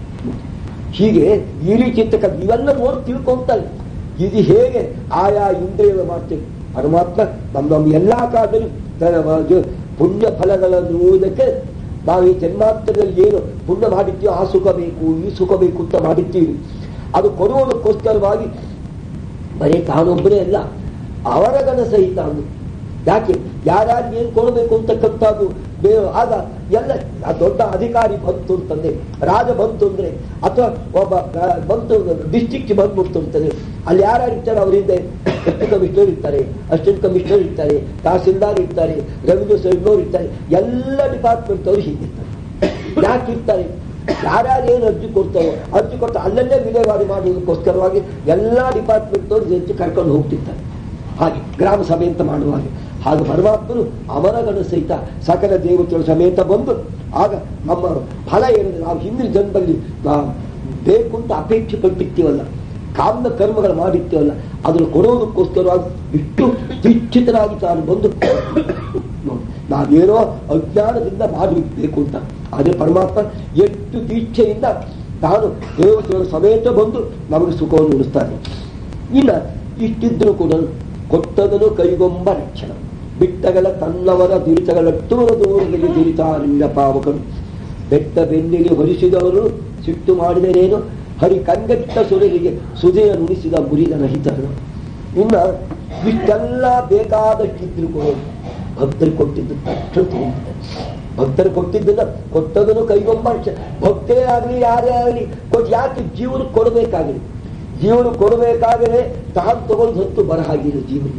ಹೀಗೆ ಈ ರೀತಿ ಇರ್ತಕ್ಕಂಥ ಇವೆಲ್ಲ ನೋಡಿ ತಿಳ್ಕೊಂತಾರೆ ಇದು ಹೇಗೆ ಆಯಾ ಇಂದ್ರಿಯಗಳು ಮಾಡ್ತೇವೆ ಪರಮಾತ್ಮ ನಮ್ಮ ನಮ್ಮ ಎಲ್ಲಾ ಕಾಲದಲ್ಲಿ ತನ್ನ ವ- ಪುಣ್ಯ ಫಲಗಳನ್ನು ನೋಡುವುದಕ್ಕೆ ನಾವು ಈ ಜನ್ಮಾಂತರದಲ್ಲಿ ಏನು ಪುಣ್ಯ ಮಾಡಿರ್ತೀವೋ ಆ ಸುಖ ಬೇಕು ಈ ಸುಖ ಬೇಕು ಅಂತ ಮಾಡಿರ್ತೀವಿ ಅದು ಕೊಡುವುದಕ್ಕೋಸ್ಕರವಾಗಿ ಬರೀ ತಾನೊಬ್ಬರೇ ಅಲ್ಲ ಅವರಗನ ಸಹಿತ ಅಂದು ಯಾಕೆ ಯಾರ್ಯಾರಿಗೆ ಏನು ಕೊಡಬೇಕು ಅಂತಕ್ಕಂಥದ್ದು ಬೇ ಆಗ ಎಲ್ಲ ಆ ದೊಡ್ಡ ಅಧಿಕಾರಿ ಬಂತು ಅಂತಂದ್ರೆ ರಾಜ ಬಂತು ಅಂದ್ರೆ ಅಥವಾ ಒಬ್ಬ ಆ, ಬಂತು ಡಿಸ್ಟಿಕ್ ಬಂದ್ಬಿಡ್ತು ಅಂತಂದ್ರೆ ಅಲ್ಲಿ ಯಾರ್ಯಾರು ಇರ್ತಾರೆ ಅವರಿಂದ ಡೆಪ್ಟಿ ಕಮಿಷನರ್ ಇರ್ತಾರೆ ಅಸಿಸ್ಟೆಂಟ್ ಕಮಿಷನರ್ ಇರ್ತಾರೆ ತಹಸೀಲ್ದಾರ್ ಇರ್ತಾರೆ ರೆವಿನ್ಯೂ ಸೈಡ್ನವ್ರು ಇರ್ತಾರೆ ಎಲ್ಲ ಡಿಪಾರ್ಟ್ಮೆಂಟ್ ಅವರು ಹೀಗಿರ್ತಾರೆ ಯಾಕೆ ಇರ್ತಾರೆ ಯಾರ್ಯಾರು ಏನು ಅರ್ಜಿ ಕೊಡ್ತಾರೋ ಅರ್ಜಿ ಕೊಟ್ಟು ಅಲ್ಲಲ್ಲೇ ವಿಲೇವಾರಿ ಮಾಡುವುದಕ್ಕೋಸ್ಕರವಾಗಿ ಎಲ್ಲಾ ಡಿಪಾರ್ಟ್ಮೆಂಟ್ ಅವರು ಹೆಚ್ಚು ಕರ್ಕೊಂಡು ಹೋಗ್ತಿರ್ತಾರೆ ಹಾಗೆ ಗ್ರಾಮ ಸಭೆ ಅಂತ ಮಾಡುವಾಗ ಹಾಗೆ ಪರಮಾತ್ಮನು ಅವರಗಣ ಸಹಿತ ಸಕಲ ದೇವತೆಗಳ ಸಮೇತ ಬಂದು ಆಗ ನಮ್ಮ ಫಲ ಏನಿದೆ ನಾವು ಹಿಂದಿನ ಜನ್ಮದಲ್ಲಿ ನಾವು ಬೇಕು ಅಂತ ಅಪೇಕ್ಷೆ ಪಟ್ಟಿರ್ತೀವಲ್ಲ ಕಾಮ್ಯ ಕರ್ಮಗಳು ಮಾಡಿರ್ತೀವಲ್ಲ ಅದನ್ನು ಕೊಡೋದಕ್ಕೋಸ್ಕರವಾಗಿ ಇಷ್ಟು ನಿಶ್ಚಿತರಾಗಿ ತಾನು ಬಂದು ನೋಡಿ, ನಾವೇನೋ ಅಜ್ಞಾನದಿಂದ ಮಾಡಬೇಕು ಅಂತ ಆದರೆ ಪರಮಾತ್ಮ ಎಷ್ಟು ದೀಕ್ಷೆಯಿಂದ ತಾನು ದೇವತೆಗಳ ಸಮೇತ ಬಂದು ನಮಗೆ ಸುಖವನ್ನು ಉಳಿಸ್ತಾನೆ ಇನ್ನ ಇಷ್ಟಿದ್ರು ಕೂಡ ಕೊಟ್ಟದನು ಕೈಗೊಂಬ ರಕ್ಷಣ ಬಿಟ್ಟಗಲ ತನ್ನವರ ದುರಿತಗಳ ದೂರ ದೂರದಲ್ಲಿ ದುರಿತಾರಣ್ಯ ಪಾವಕರು ಬೆಟ್ಟ ಬೆನ್ನಿಗೆ ಹೊರಿಸಿದವರು ಸಿಟ್ಟು ಮಾಡಿದರೇನು ಹರಿ ಕಂಗೆಟ್ಟ ಸುರರಿಗೆ ಸುದೆಯ ನುಡಿಸಿದ ಮುರಿದ ರಹಿತರು ಇನ್ನ ಇಷ್ಟೆಲ್ಲ ಬೇಕಾದಷ್ಟಿದ್ರು ಕೂಡ ಭಕ್ತರು ಕೊಟ್ಟಿದ್ದು ತಕ್ಷಣ ತಗೊಂಡಿದ್ದಾರೆ ಭಕ್ತರು ಕೊಟ್ಟಿದ್ದನ್ನ ಕೊಟ್ಟದನ್ನು ಕೈಗೊಂಬ ರಕ್ಷಣೆ. ಭಕ್ತೇ ಆಗಲಿ ಯಾರೇ ಆಗಲಿ ಕೊಟ್ಟು ಯಾಕೆ ಜೀವನ ಕೊಡಬೇಕಾಗಲಿ ಜೀವನ ಕೊಡಬೇಕಾದರೆ ತಾನು ತಗೊಂಡು ಹೊತ್ತು ಬರಹಾಗಿಲ್ಲ ಜೀವನಿಗೆ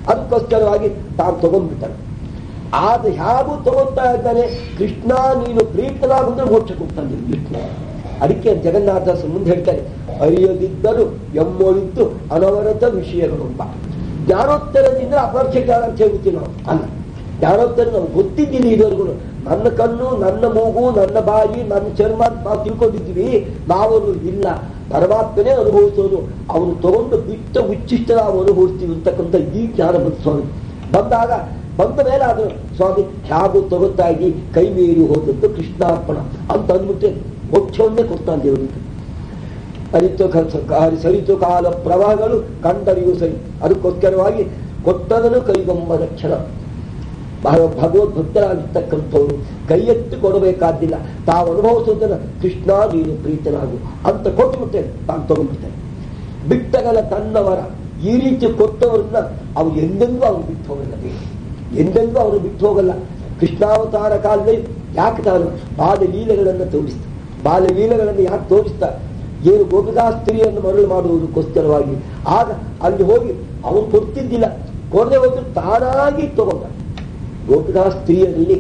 ಅದಕ್ಕೋಸ್ಕರವಾಗಿ ತಾನು ತಗೊಂಡ್ಬಿಡ್ತಾನೆ ಆದ ಹೇಗೂ ತಗೊಳ್ತಾ ಇದ್ದಾನೆ ಕೃಷ್ಣ ನೀನು ಪ್ರೀತನಾಗುಂದ್ರೆ ಮೋಕ್ಷಕ್ಕೆ ಹೋಗ್ತಾನೆ ಕೃಷ್ಣ ಅದಕ್ಕೆ ಜಗನ್ನಾಥದಾಸ ಮುಂದೆ ಹೇಳ್ತಾರೆ ಅರಿಯದಿದ್ದರೂ ಎಮ್ಮೊಳಿದ್ದು ಅನವರತ ವಿಷಯಗಳುಂಬ ಜ್ಞಾನೋತ್ತರದಿಂದ ಅಪರೋಕ್ಷ ಜ್ಞಾನ ಅಂತ ಹೇಳ್ಬಿಡ್ತೀವಿ ನಾವು ಅಲ್ಲ ಜ್ಞಾನೋತ್ತರ ನಾವು ಗೊತ್ತಿದ್ದೀನಿ ಇದುವರೆಗೂ ನನ್ನ ಕಣ್ಣು ನನ್ನ ಮೂಗು ನನ್ನ ಬಾಯಿ ನನ್ನ ಚರ್ಮ ಅಂತ ನಾವು ತಿಳ್ಕೊಂಡಿದ್ದೀವಿ ನಾವನು ಇಲ್ಲ ಪರಮಾತ್ಮನೇ ಅನುಭವಿಸೋನು ಅವನು ತಗೊಂಡು ಬಿಟ್ಟ ಉಚ್ಚಿಷ್ಟ ನಾವು ಅನುಭವಿಸ್ತೀವಿ ಅಂತಕ್ಕಂಥ ಈ ಜ್ಞಾನ ಬಂತು ಸ್ವಾಮಿ ಬಂದಾಗ ಬಂದ ಮೇಲೆ ಅದು ಸ್ವಾಮಿ ಹೇಗೂ ತಗೋತಾ ಇದ್ದಿ ಕೈ ಮೀರಿ ಹೋದದ್ದು ಕೃಷ್ಣಾರ್ಪಣ ಅಂತ ಅಂದ್ಬಿಟ್ಟೆ ಮೋಕ್ಷವನ್ನೇ ಕೊಡ್ತಾನೆ ದೇವರಿಗೆ ಅರಿತು ಕ- ಸರಿತು ಕಾಲ ಪ್ರವಾಹಗಳು ಕಂಡರಿಯೂ ಸರಿ ಅದಕ್ಕೋಸ್ಕರವಾಗಿ ಕೊಟ್ಟದನು ಕೈಗೊಂಬ ರಕ್ಷಣ ಭಗ- ಭಗವದ್ಭಕ್ತರಾಗಿರ್ತಕ್ಕಂಥವ್ರು ಕೈ ಎತ್ತಿ ಕೊಡಬೇಕಾದ್ದಿಲ್ಲ ತಾವು ಅನುಭವಿಸೋದನ್ನ ಕೃಷ್ಣ ನೀನು ಪ್ರೀತನಾಗು ಅಂತ ಕೊಟ್ಟುಬಿಟ್ಟೆ ತಾನು ತಗೊಂಡ್ಬಿಡ್ತೇನೆ ಬಿಟ್ಟಗಲ ತನ್ನವರ ಈ ರೀತಿ ಕೊಟ್ಟವರನ್ನ ಅವ್ರು ಎಂದೆಂದೂ ಅವ್ರು ಬಿಟ್ಟು ಹೋಗಲ್ಲ ಬೇರೆ ಎಂದೆಂದೂ ಅವರು ಬಿಟ್ಟು ಹೋಗಲ್ಲ ಕೃಷ್ಣಾವತಾರ ಕಾಲದಲ್ಲಿ ಯಾಕೆ ತಾನು ಬಾಲಲೀಲೆಗಳನ್ನು ತೋರಿಸ್ತ ಬಾಲಲೀಲೆಗಳನ್ನು ಯಾಕೆ ತೋರಿಸ್ತಾ ಏನು ಗೋಪಿಕಾ ಸ್ತ್ರೀಯನ್ನು ಮರಳು ಮಾಡುವುದಕ್ಕೋಸ್ಕರವಾಗಿ ಆಗ ಅಲ್ಲಿ ಹೋಗಿ ಅವನು ಕೊಡ್ತಿದ್ದಿಲ್ಲ ಕೊಡದೆ ಹೋದ್ರು ತಾನಾಗಿ ತಗೊಂಡ ಗೋಪಿಕಾ ಸ್ತ್ರೀಯರಲ್ಲಿ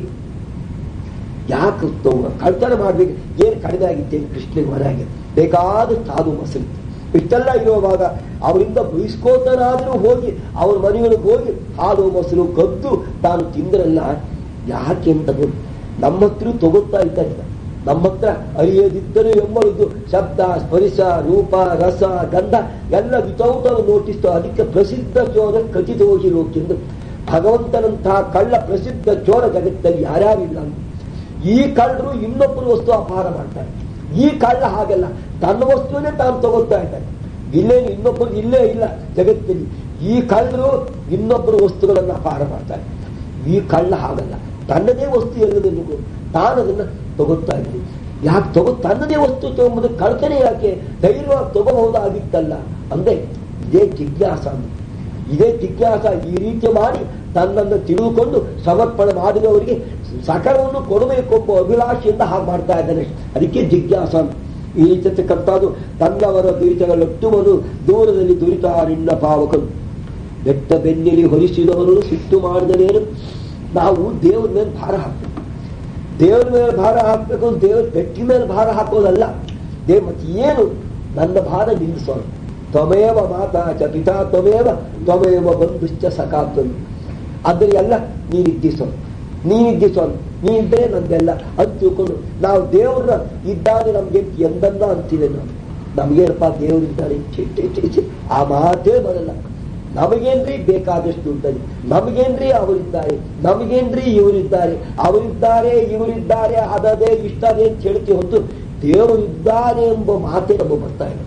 ಯಾಕೆ ತಗೊಂಡ ಕಳ್ತನ ಮಾಡ್ಬೇಕು ಏನು ಕಡಿಮೆ ಆಗಿತ್ತೇನು ಕೃಷ್ಣನಿಗೆ ಮನೆಯಾಗೆ ಬೇಕಾದಷ್ಟು ಹಾಲು ಮೊಸರು ಇಷ್ಟೆಲ್ಲ ಇರುವಾಗ ಅವರಿಂದ ಬಯಸ್ಕೋತನಾದ್ರೂ ಹೋಗಿ ಅವ್ರ ಮನೆಗಳಿಗೆ ಹೋಗಿ ಹಾಲು ಮೊಸರು ಕದ್ದು ತಾನು ತಿಂದ್ರಲ್ಲ ಯಾಕೆ ಅಂತ ನೋಡಿ ನಮ್ಮ ಹತ್ರ ತಗೋತಾ ಇದ್ದಾರೆ ನಮ್ಮ ಹತ್ರ ಅರಿಯದಿದ್ದರೂ ಎಂಬುದು ಶಬ್ದ ಸ್ಪರ್ಶ ರೂಪ ರಸ ಗಂಧ ಎಲ್ಲ ವಿತೌಟ್ ನೋಟಿಸ್ ಅದಕ್ಕೆ ಪ್ರಸಿದ್ಧ ಚೋರ ಕಥಿತೋಗಿ ಲೋಕೆಂದು ಭಗವಂತನಂತಹ ಕಳ್ಳ ಪ್ರಸಿದ್ಧ ಚೋರ ಜಗತ್ತಲ್ಲಿ ಯಾರ್ಯಾರಿಲ್ಲ ಅಂತ ಈ ಕಳ್ಳರು ಇನ್ನೊಬ್ಬರು ವಸ್ತು ಅಪಹಾರ ಮಾಡ್ತಾರೆ ಈ ಕಳ್ಳ ಹಾಗಲ್ಲ ತನ್ನ ವಸ್ತುವನ್ನೇ ತಾನು ತಗೊಳ್ತಾ ಇದ್ದಾನೆ ಇಲ್ಲೇನು ಇನ್ನೊಬ್ಬರು ಇಲ್ಲೇ ಇಲ್ಲ ಜಗತ್ತಲ್ಲಿ ಈ ಕಳ್ಳರು ಇನ್ನೊಬ್ಬರು ವಸ್ತುಗಳನ್ನು ಅಪಹಾರ ಮಾಡ್ತಾರೆ ಈ ಕಳ್ಳ ಹಾಗಲ್ಲ ತನ್ನದೇ ವಸ್ತು ಎಲ್ಲದನ್ನು ತಾನು ಅದನ್ನ ತಗೊಳ್ತಾ ಇದ್ವಿ ಯಾಕೆ ತಗೋ ತನ್ನದೇ ವಸ್ತು ತಗೊಂಬುದು ಕಳ್ತನೆ ಯಾಕೆ ಧೈರ್ಯವಾಗಿ ತಗೋಬಹುದಾಗಿತ್ತಲ್ಲ ಅಂದ್ರೆ ಇದೇ ಜಿಜ್ಞಾಸ ಅಂದ್ರೆ ಇದೇ ಜಿಜ್ಞಾಸ ಈ ರೀತಿ ಮಾಡಿ ತನ್ನನ್ನು ತಿಳಿದುಕೊಂಡು ಸಮರ್ಪಣೆ ಮಾಡಿದವರಿಗೆ ಸಕಲವನ್ನು ಕೊಡಬೇಕು ಎಂಬ ಅಭಿಲಾಷೆಯಿಂದ ಹಾಗೆ ಮಾಡ್ತಾ ಇದ್ದಾನೆ ಅದಕ್ಕೆ ಜಿಜ್ಞಾಸ ಅಂತ. ಈ ರೀತಿರ್ತಕ್ಕಂಥದ್ದು ತನ್ನವರ ದುರಿತಗಳೊಟ್ಟುವನು ದೂರದಲ್ಲಿ ದುರಿತಾರಿಣ್ಣ ಪಾವಕನು ಬೆಟ್ಟ ಬೆನ್ನಿಲಿ ಹೊರಿಸಿದವರು ಸಿಟ್ಟು ಮಾಡಿದನೇನು ನಾವು ದೇವರ ಮೇಲೆ ಭಾರ ಹಾಕ್ಬೇಕು ದೇವರ ಮೇಲೆ ಭಾರ ಹಾಕ್ಬೇಕು ದೇವರ ಬೆಟ್ಟಿ ಮೇಲೆ ಭಾರ ಹಾಕೋದಲ್ಲ ದೇವ್ ಮತ್ತೆ ಏನು ನನ್ನ ಭಾರ ನಿಲ್ಲಿಸೋಣ ತ್ವಮೇವ ಮಾತಾ ಚ ಪಿತಾ ತ್ವಮೇವ ತ್ವಮೇವ ಬಂಧುಶ್ಚ ಸಖಾತ್ವನು ಅದ್ರ ಎಲ್ಲ ನೀನಿದ್ದಿಸೋಣ ನೀನಿದ್ದಿಸೋಣ ನೀನಿದ್ದರೆ ನಂದೆಲ್ಲ ಅಂತ ತಿಳ್ಕೊಂಡು ನಾವು ದೇವ್ರ ಇದ್ದಾನೆ ನಮ್ಗೆ ಎಂದನ್ನ ಅಂತೀವಿ ನಾವು ನಮಗೇನಪ್ಪ ದೇವರಿದ್ದಾನೆ ಛೀ, ಛೀ, ಛೀ, ಛೀ. ಆ ಮಾತೇ ಬರಲ್ಲ ನಮಗೇನ್ರಿ ಬೇಕಾದಷ್ಟು ಉಂಟದೆ ನಮಗೇನ್ರಿ ಅವರಿದ್ದಾರೆ ನಮಗೇನ್ರಿ ಇವರಿದ್ದಾರೆ ಅವರಿದ್ದಾರೆ ಇವರಿದ್ದಾರೆ ಅದದೇ ಇಷ್ಟದೇ ಅಂತ ಹೇಳ್ತೀವಿ ಹೊತ್ತು ದೇವರಿದ್ದಾರೆ ಎಂಬ ಮಾತೇ ನಮಗೆ ಬರ್ತಾ ಇದೆ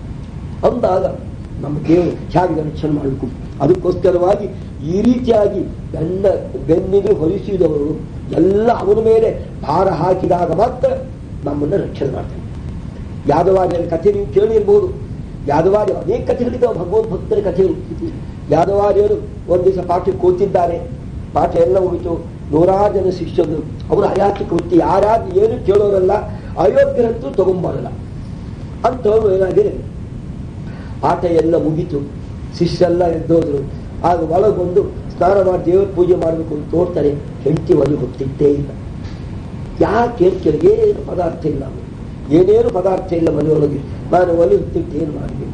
ಅಂದಾಗ ನಮ್ಮ ದೇವರು ಹೇಗೆ ರಕ್ಷಣೆ ಮಾಡಬೇಕು ಅದಕ್ಕೋಸ್ಕರವಾಗಿ ಈ ರೀತಿಯಾಗಿ ಬೆನ್ನ ಬೆನ್ನಿಗೆ ಹೊರಿಸಿದವರು ಎಲ್ಲ ಅವನ ಮೇಲೆ ಭಾರ ಹಾಕಿದಾಗ ಮಾತ್ರ ನಮ್ಮನ್ನು ರಕ್ಷಣೆ ಮಾಡ್ತಾನೆ ಯಾದವಾರ್ಯರ ಕಥೆ ನೀವು ಕೇಳಿರ್ಬೋದು ಯಾದವಾರ್ಯ ಅನೇಕ ಕಥೆಗಳಿದ್ದಾವೆ ಭಗವದ್ ಭಕ್ತರ ಕಥೆಗಳು ಯಾದವಾರ್ಯರು ಒಂದು ದಿವಸ ಪಾಠಕ್ಕೆ ಕೂತಿದ್ದಾರೆ ಪಾಠ ಎಲ್ಲ ಹೋಯಿತು ನೂರಾರು ಜನ ಶಿಷ್ಯರು ಅವರು ಅಯಾಚಿಕ ವೃತ್ತಿ ಯಾರ್ಯಾರು ಏನು ಕೇಳೋರಲ್ಲ ಅಯೋಗ್ಯರಂತೂ ತಗೊಂಬರಲ್ಲ ಅಂಥವ್ರು ಏನಾಗಿದೆ ಪಾಠ ಎಲ್ಲ ಮುಗೀತು ಶಿಷ್ಯರೆಲ್ಲ ಎದ್ದೋದ್ರು ಆಗ ಒಳಗೊಂದು ಸ್ನಾನ ಮಾಡಿ ದೇವರ ಪೂಜೆ ಮಾಡಬೇಕು ಅಂತ ತೋರ್ತಾರೆ ಹೆಂಡತಿ ಒಲೆ ಗೊತ್ತಿದ್ದೇ ಇಲ್ಲ ಯಾಕೆ ಕೇಳಿ ಏನು ಪದಾರ್ಥ ಇಲ್ಲ ಏನೇನು ಪದಾರ್ಥ ಇಲ್ಲ ಮನೆಯೊಳಗೆ ನಾನು ಒಲೆ ಹೊತ್ತಿಟ್ಟು ಏನು ಮಾಡಬೇಕು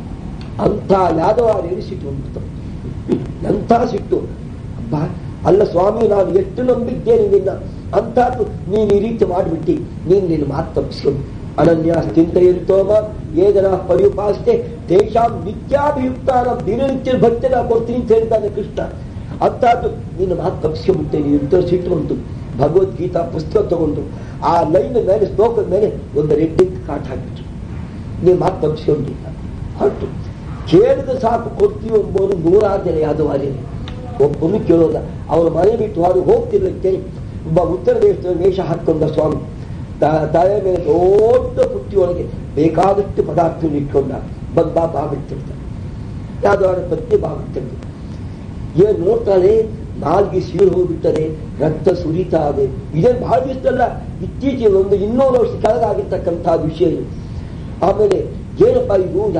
ಅಂಥ ಯಾದವಾರೇನು ಸಿಟ್ಟು ಬಂದ್ಬಿಡ್ತಾರೆ ಎಂಥ ಸಿಟ್ಟು ಅಬ್ಬಾ ಅಲ್ಲ ಸ್ವಾಮಿ ನಾನು ಎಷ್ಟು ನಂಬಿದ್ದೇನೆ ನಿನ್ನ ಅಂಥದ್ದು ನೀನು ಈ ರೀತಿ ಮಾಡಿಬಿಟ್ಟಿ ನೀನು ನಿನ್ನ ಮಾತು ತಪ್ಪಿಸ್ಕೊಂಡು ಅನನ್ಯ ಚಿಂತೆಯಂತೋಮ ಏದನ ಪರಿಪಾಸ್ತೆ ತೇಷಾಂ ನಿತ್ಯಾಭಿಯುಕ್ತಾನ ದಿನನಿತ್ಯ ಭಕ್ತಿ ನಾ ಕೊಡ್ತೀನಿ ಅಂತ ಹೇಳ್ತಾನೆ ಕೃಷ್ಣ ಅಂಥದ್ದು ನಿನ್ನ ಮಾತು ತಪ್ಪಿಸ್ಕೊಂಡ್ಬಿಟ್ಟೆ ನೀನು ಎಂತ ಸಿಟ್ಟು ಬಂತು ಭಗವದ್ಗೀತಾ ಪುಸ್ತಕ ತಗೊಂಡು ಆ ಲೈನ್ ಮೇಲೆ ಶ್ಲೋಕದ ಮೇಲೆ ಒಂದು ರೆಡ್ಡಿಂಗ್ ಕಾಟ್ ಹಾಕಿಬಿಟ್ರು ನೀವು ಮಾತು ತಪ್ಪಿಸ್ಕೊಂಡಿಲ್ಲ ಹೊರಟು ಕೇಳಿದ ಸಾಕು ಕೊಡ್ತೀವಿ ಎಂಬುದು ನೂರಾರು ಜನ ಯಾದವಾರಿ ಒಬ್ಬನು ಕೇಳೋಲ್ಲ ಅವರ ಮನೆ ಬಿಟ್ಟು ಹೊರಗೆ ಹೋಗ್ತಿರ್ಲಿಕ್ಕೆ ಒಬ್ಬ ಉತ್ತರ ದೇಶದ ವೇಷ ಹಾಕೊಂಡ ಸ್ವಾಮಿ ತ- ತಲೆ ಮೇಲೆ ದೊಡ್ಡ ಪುಟ್ಟಿಯೊಳಗೆ ಬೇಕಾದಷ್ಟು ಪದಾರ್ಥ ಇಟ್ಕೊಂಡ ಬಂದ ಬಾಬಿಡ್ತಿರ್ತಾನೆ ಯಾವ್ದಾರ ಪತ್ನಿ ಬಾಬಿಡ್ತಿರ್ತಾರೆ ಏನ್ ನೋಡ್ತಾಳೆ ನಾಲ್ಗೆ ಸೀಳು ಹೋಗ್ಬಿಟ್ಟರೆ ರಕ್ತ ಸುರಿತಾ ಇದೆ ಇದೇನು ಬಹಳ ದಿವಸದಲ್ಲ ಇತ್ತೀಚೆಗೆ ಒಂದು ಇನ್ನೂರು ವರ್ಷ ಕೆಳಗಾಗಿರ್ತಕ್ಕಂಥ ವಿಷಯ ಇದು ಆಮೇಲೆ ಏನಪ್ಪ ಇದು ಯಾಕೆ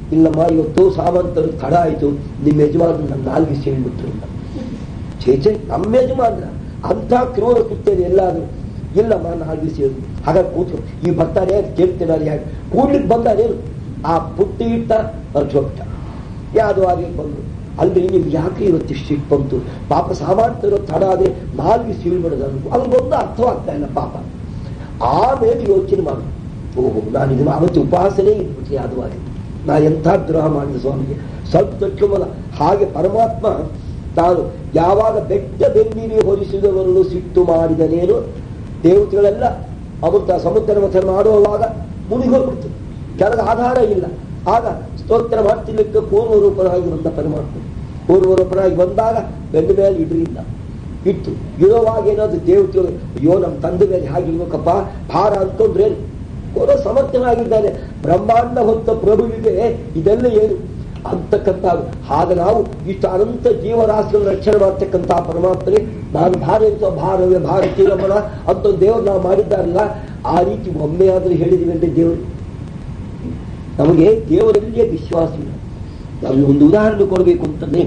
ಇಲ್ಲಮ್ಮ ಇವತ್ತು ಸಾಮಂತರು ತಡ ಆಯ್ತು ನಿಮ್ಮ ಯಜಮಾನ ನನ್ನ ನಾಲ್ಗೆ ಸೀಳ್ಬಿಟ್ರು ಅಂತ ಚೇಚೆ ನಮ್ಮ ಯಜಮಾನ್ರ ಅಂಥ ಕ್ರೂರ ಕೃತ್ಯದ ಎಲ್ಲಾದ್ರು ಇಲ್ಲಮ್ಮ ನಾಲ್ಗೆ ಸೀಳು ಹಾಗಾಗಿ ಕೂತು ಈ ಬರ್ತಾರೆ ಅಂತ ಕೇಳ್ತೇನೆ ಯಾಕೆ ಕೂಡ್ಲಿಕ್ಕೆ ಬಂದಾನೇನು ಆ ಪುಟ್ಟಿ ಇಟ್ಟ ಹೊರಟೋಗ್ತ ಯಾವುದು ಹಾಗೆ ಬಂದು ಅಲ್ರಿ ನಿಮ್ಗೆ ಯಾಕೆ ಇವತ್ತು ಸಿಟ್ಟು ಬಂತು ಪಾಪ ಸಾಮಾನ್ಯರು ತಡ ಆದ್ರೆ ನಾಲ್ಗೆ ಸೀಳ್ಬಿಡೋದು ಅದು ಒಂದು ಅರ್ಥವಾಗ್ತಾ ಇಲ್ಲ ಪಾಪ ಆಮೇಲೆ ಯೋಚನೆ ಮಾಡು ಓಹೋ ನಾನು ಇದನ್ನ ಅವತ್ತು ಉಪಾಸನೆ ಇದ್ಬಿಟ್ರೆ ಅದು ಆಗಿ ನಾ ಎಂಥ ದ್ರೋಹ ಮಾಡಿದ ಸ್ವಾಮಿಗೆ ಸ್ವಲ್ಪ ತಕ್ಷಮಲ ಹಾಗೆ ಪರಮಾತ್ಮ ತಾನು ಯಾವಾಗ ಬೆಟ್ಟ ಬೆನ್ನಿಗೆ ಹೊರಿಸಿದವರನ್ನು ಸಿಟ್ಟು ಮಾಡಿದನೇನು ದೇವತೆಗಳೆಲ್ಲ ಅಮೃತ ಸಮುದ್ರ ಮಥನ ಮಾಡುವಾಗ ಮುನಿಗೋಗ್ಬಿಡ್ತು ಕೆಳಗೆ ಆಧಾರ ಇಲ್ಲ ಆಗ ಸ್ತೋತ್ರ ಮಾಡ್ತಿರ್ಲಿಕ್ಕೆ ಪೂರ್ವ ರೂಪರಾಗಿ ಬಂದ ಪರಮಾತ್ಮ ಪೂರ್ವ ರೂಪರಾಗಿ ಬಂದಾಗ ಬೆನ್ನ ಮೇಲೆ ಇಡ್ರಿಲ್ಲ ಇತ್ತು ಇರುವಾಗ ಏನಾದ್ರು ದೇವತೆಗಳು ಅಯ್ಯೋ ನಮ್ಮ ತಂದೆ ಮೇಲೆ ಹಾಗಿರ್ಬೇಕಪ್ಪ ಭಾರ ಅನ್ಕೊಂಡ್ರೆ ಕೊಡೋ ಸಮರ್ಥನಾಗಿದ್ದಾನೆ ಬ್ರಹ್ಮಾಂಡ ಹೊತ್ತ ಪ್ರಭುವಿಗೆ ಇದೆಲ್ಲ ಏನು ಅಂತಕ್ಕಂಥ ಆಗ ನಾವು ಇಷ್ಟು ಅನಂತ ಜೀವರಾಶಿಗಳನ್ನು ರಕ್ಷಣೆ ಮಾಡ್ತಕ್ಕಂಥ ಪರಮಾತ್ಮನೇ ನಾನು ಭಾರ ಎಂತ ಭಾರವೇ ಭಾರತೀಯ ರಮಣ ಅಂತ ದೇವರು ನಾವು ಮಾಡಿದ್ದಾರಲ್ಲ ಆ ರೀತಿ ಒಮ್ಮೆ ಆದರೂ ಹೇಳಿದಿವಿ ಅಂದ್ರೆ ದೇವರು ನಮಗೆ ದೇವರಲ್ಲಿಯೇ ವಿಶ್ವಾಸವಿಲ್ಲ ನಾವು ಒಂದು ಉದಾಹರಣೆ ಕೊಡಬೇಕು ಅಂತಂದ್ರೆ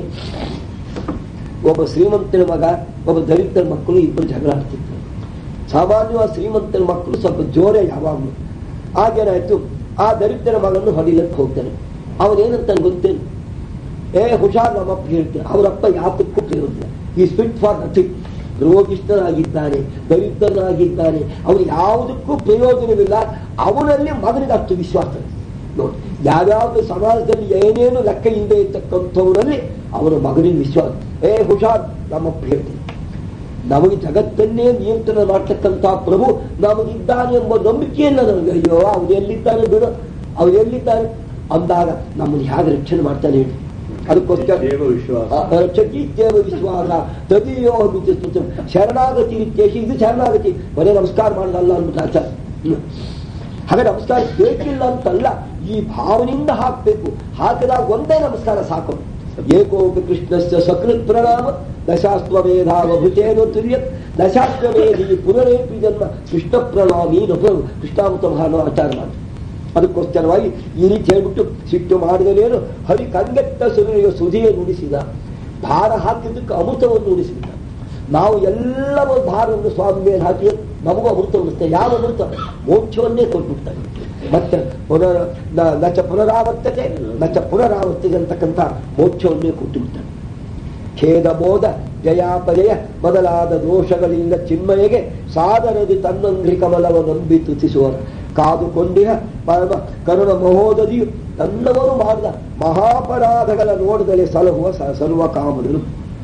ಒಬ್ಬ ಶ್ರೀಮಂತನ ಮಗ ಒಬ್ಬ ದಲಿತರ ಮಕ್ಕಳು ಇಬ್ಬರು ಜಗಳ ಆಡ್ತಿದ್ರು ಸಾಮಾನ್ಯವಾಗಿ ಶ್ರೀಮಂತರ ಮಕ್ಕಳು ಸ್ವಲ್ಪ ಜೋರೇ ಯಾವಾಗಲೂ ಆಗೇನಾಯ್ತು ಆ ದರಿದ್ರ ಮಗನ್ನು ಹೊಡಿಲಕ್ಕೆ ಹೋಗ್ತಾನೆ ಅವನೇನಂತ ಗೊತ್ತೇನು ಏ ಹುಷಾರ್ ನಮ್ಮಪ್ಪ ಹೇಳ್ತಾರೆ ಅವರಪ್ಪ ಯಾತಕ್ಕೂ ಕೇಳೋದಿಲ್ಲ ಈ ಸ್ಪಿಟ್ ಫಾರ್ ನಥಿಂಗ್ ರೋಗಿಷ್ಠನಾಗಿದ್ದಾನೆ ದರಿದ್ರನಾಗಿದ್ದಾನೆ ಅವನು ಯಾವುದಕ್ಕೂ ಪ್ರಯೋಜನವಿಲ್ಲ ಅವನಲ್ಲಿ ಮಗನಿಗೆ ಅಷ್ಟು ವಿಶ್ವಾಸ ನೋಡಿ ಯಾವ್ಯಾವ್ದು ಸಮಾಜದಲ್ಲಿ ಏನೇನು ಲೆಕ್ಕ ಇಲ್ಲದೆ ಇರ್ತಕ್ಕಂಥವರಲ್ಲಿ ಅವರ ಮಗನಿಗೆ ವಿಶ್ವಾಸ ಏ ಹುಷಾರ್ ನಮ್ಮಪ್ಪ ಹೇಳ್ತಾರೆ ನಮಗೆ ಜಗತ್ತನ್ನೇ ನಿಯಂತ್ರಣ ಮಾಡ್ತಕ್ಕಂಥ ಪ್ರಭು ನಮಗಿದ್ದಾನೆ ಎಂಬ ನಂಬಿಕೆಯಲ್ಲ ನಮಗೆ ಅಯ್ಯೋ ಅವನು ಎಲ್ಲಿದ್ದಾನೆ ಬಿಡು ಅವನು ಎಲ್ಲಿದ್ದಾನೆ ಅಂದಾಗ ನಮ್ಮನ್ನು ಹೇಗೆ ರಕ್ಷಣೆ ಮಾಡ್ತಾನೆ ಹೇಳಿ ಅದಕ್ಕೋಸ್ಕರ ದೇವ ವಿಶ್ವಾಸ. ಚಕಿತ್ಯವ ವಿಶ್ವಾಸ ತದೀಯೋ ಸ್ತುತಿ ಶರಣಾಗತಿ ಇತ್ಯೇಷಿ ಇದು ಶರಣಾಗತಿ ಬರೇ ನಮಸ್ಕಾರ ಮಾಡಲ್ಲ ಅಂದ್ಬಿಟ್ಟು ಆಚಾರ ಹ್ಮ್. ಹಾಗೆ ನಮಸ್ಕಾರ ಬೇಕಿಲ್ಲ ಅಂತಲ್ಲ ಈ ಭಾವನೆಯಿಂದ ಹಾಕಬೇಕು ಹಾಕಿದಾಗ ಒಂದೇ ನಮಸ್ಕಾರ ಸಾಕು ಏಕೋಪಿ ಕೃಷ್ಣಸ್ಯ ಸಕೃತ್ ಪ್ರಣಾಮ ದಶಾಸ್ತ್ವಮೇಧಾವಭುತೇನು ತುರ್ಯತ್ ದಶಾಸ್ತ್ವಮೇಧಿ ಪುನರೇಪಿ ಜನ್ಮ ಕೃಷ್ಣ ಪ್ರಣಾಮಿ ನಭು ಕೃಷ್ಣಾಮೃತ ಮಹಾನು ಆಚಾರ ಮಾಡಿ ಅದಕ್ಕೋಸ್ಕರವಾಗಿ ಈ ರೀತಿ ಹೇಳ್ಬಿಟ್ಟು ಸಿಟ್ಟು ಮಾಡಿದನೇನು ಹರಿ ಕಂಗೆಟ್ಟ ಸುರಿಯ ಸುಧಿಯ ನುಡಿಸಿದ ಭಾರ ಹಾಕಿದ್ದಕ್ಕೆ ಅಮೃತವನ್ನು ನುಡಿಸಿದ ನಾವು ಎಲ್ಲವೂ ಭಾರವನ್ನು ಸ್ವಾಮಿ ಮೇಲೆ ಹಾಕಿ ನಮಗೂ ಅಮೃತ ಉಳಿಸ್ತೇವೆ ಯಾವ ಅಮೃತ ಮೋಕ್ಷವನ್ನೇ ಕೊಟ್ಬಿಡ್ತಾರೆ ಮತ್ತೆ ಪುನರ್ ನ- ನಚ ಪುನರಾವರ್ತತೆ ನಚ ಪುನರಾವರ್ತತೆ ಅಂತಕ್ಕಂಥ ಮೋಕ್ಷವನ್ನೇ ಕೊಟ್ಟು ಬಿಡ್ತಾರೆ ಖೇದ ಮೋದ ಜಯಾಪಜಯ ಮೊದಲಾದ ದೋಷಗಳಿಂದ ಚಿನ್ಮಯಗೆ ಸಾದರದಿ ತನ್ನಂಗ್ರಿ ಕಮಲವ ನಂಬಿ ತುತಿಸುವರು ಕಾದುಕೊಂಡಿಹ ಪರಮ ಕರುಣ ಮಹೋದದಿಯು ತನ್ನವರು ಮಾಡಿದ ಮಹಾಪರಾಧಗಳ ನೋಡದಲೆ ಸಲಹುವ ಸ- ಸರ್ವ ಕಾಮಗಳು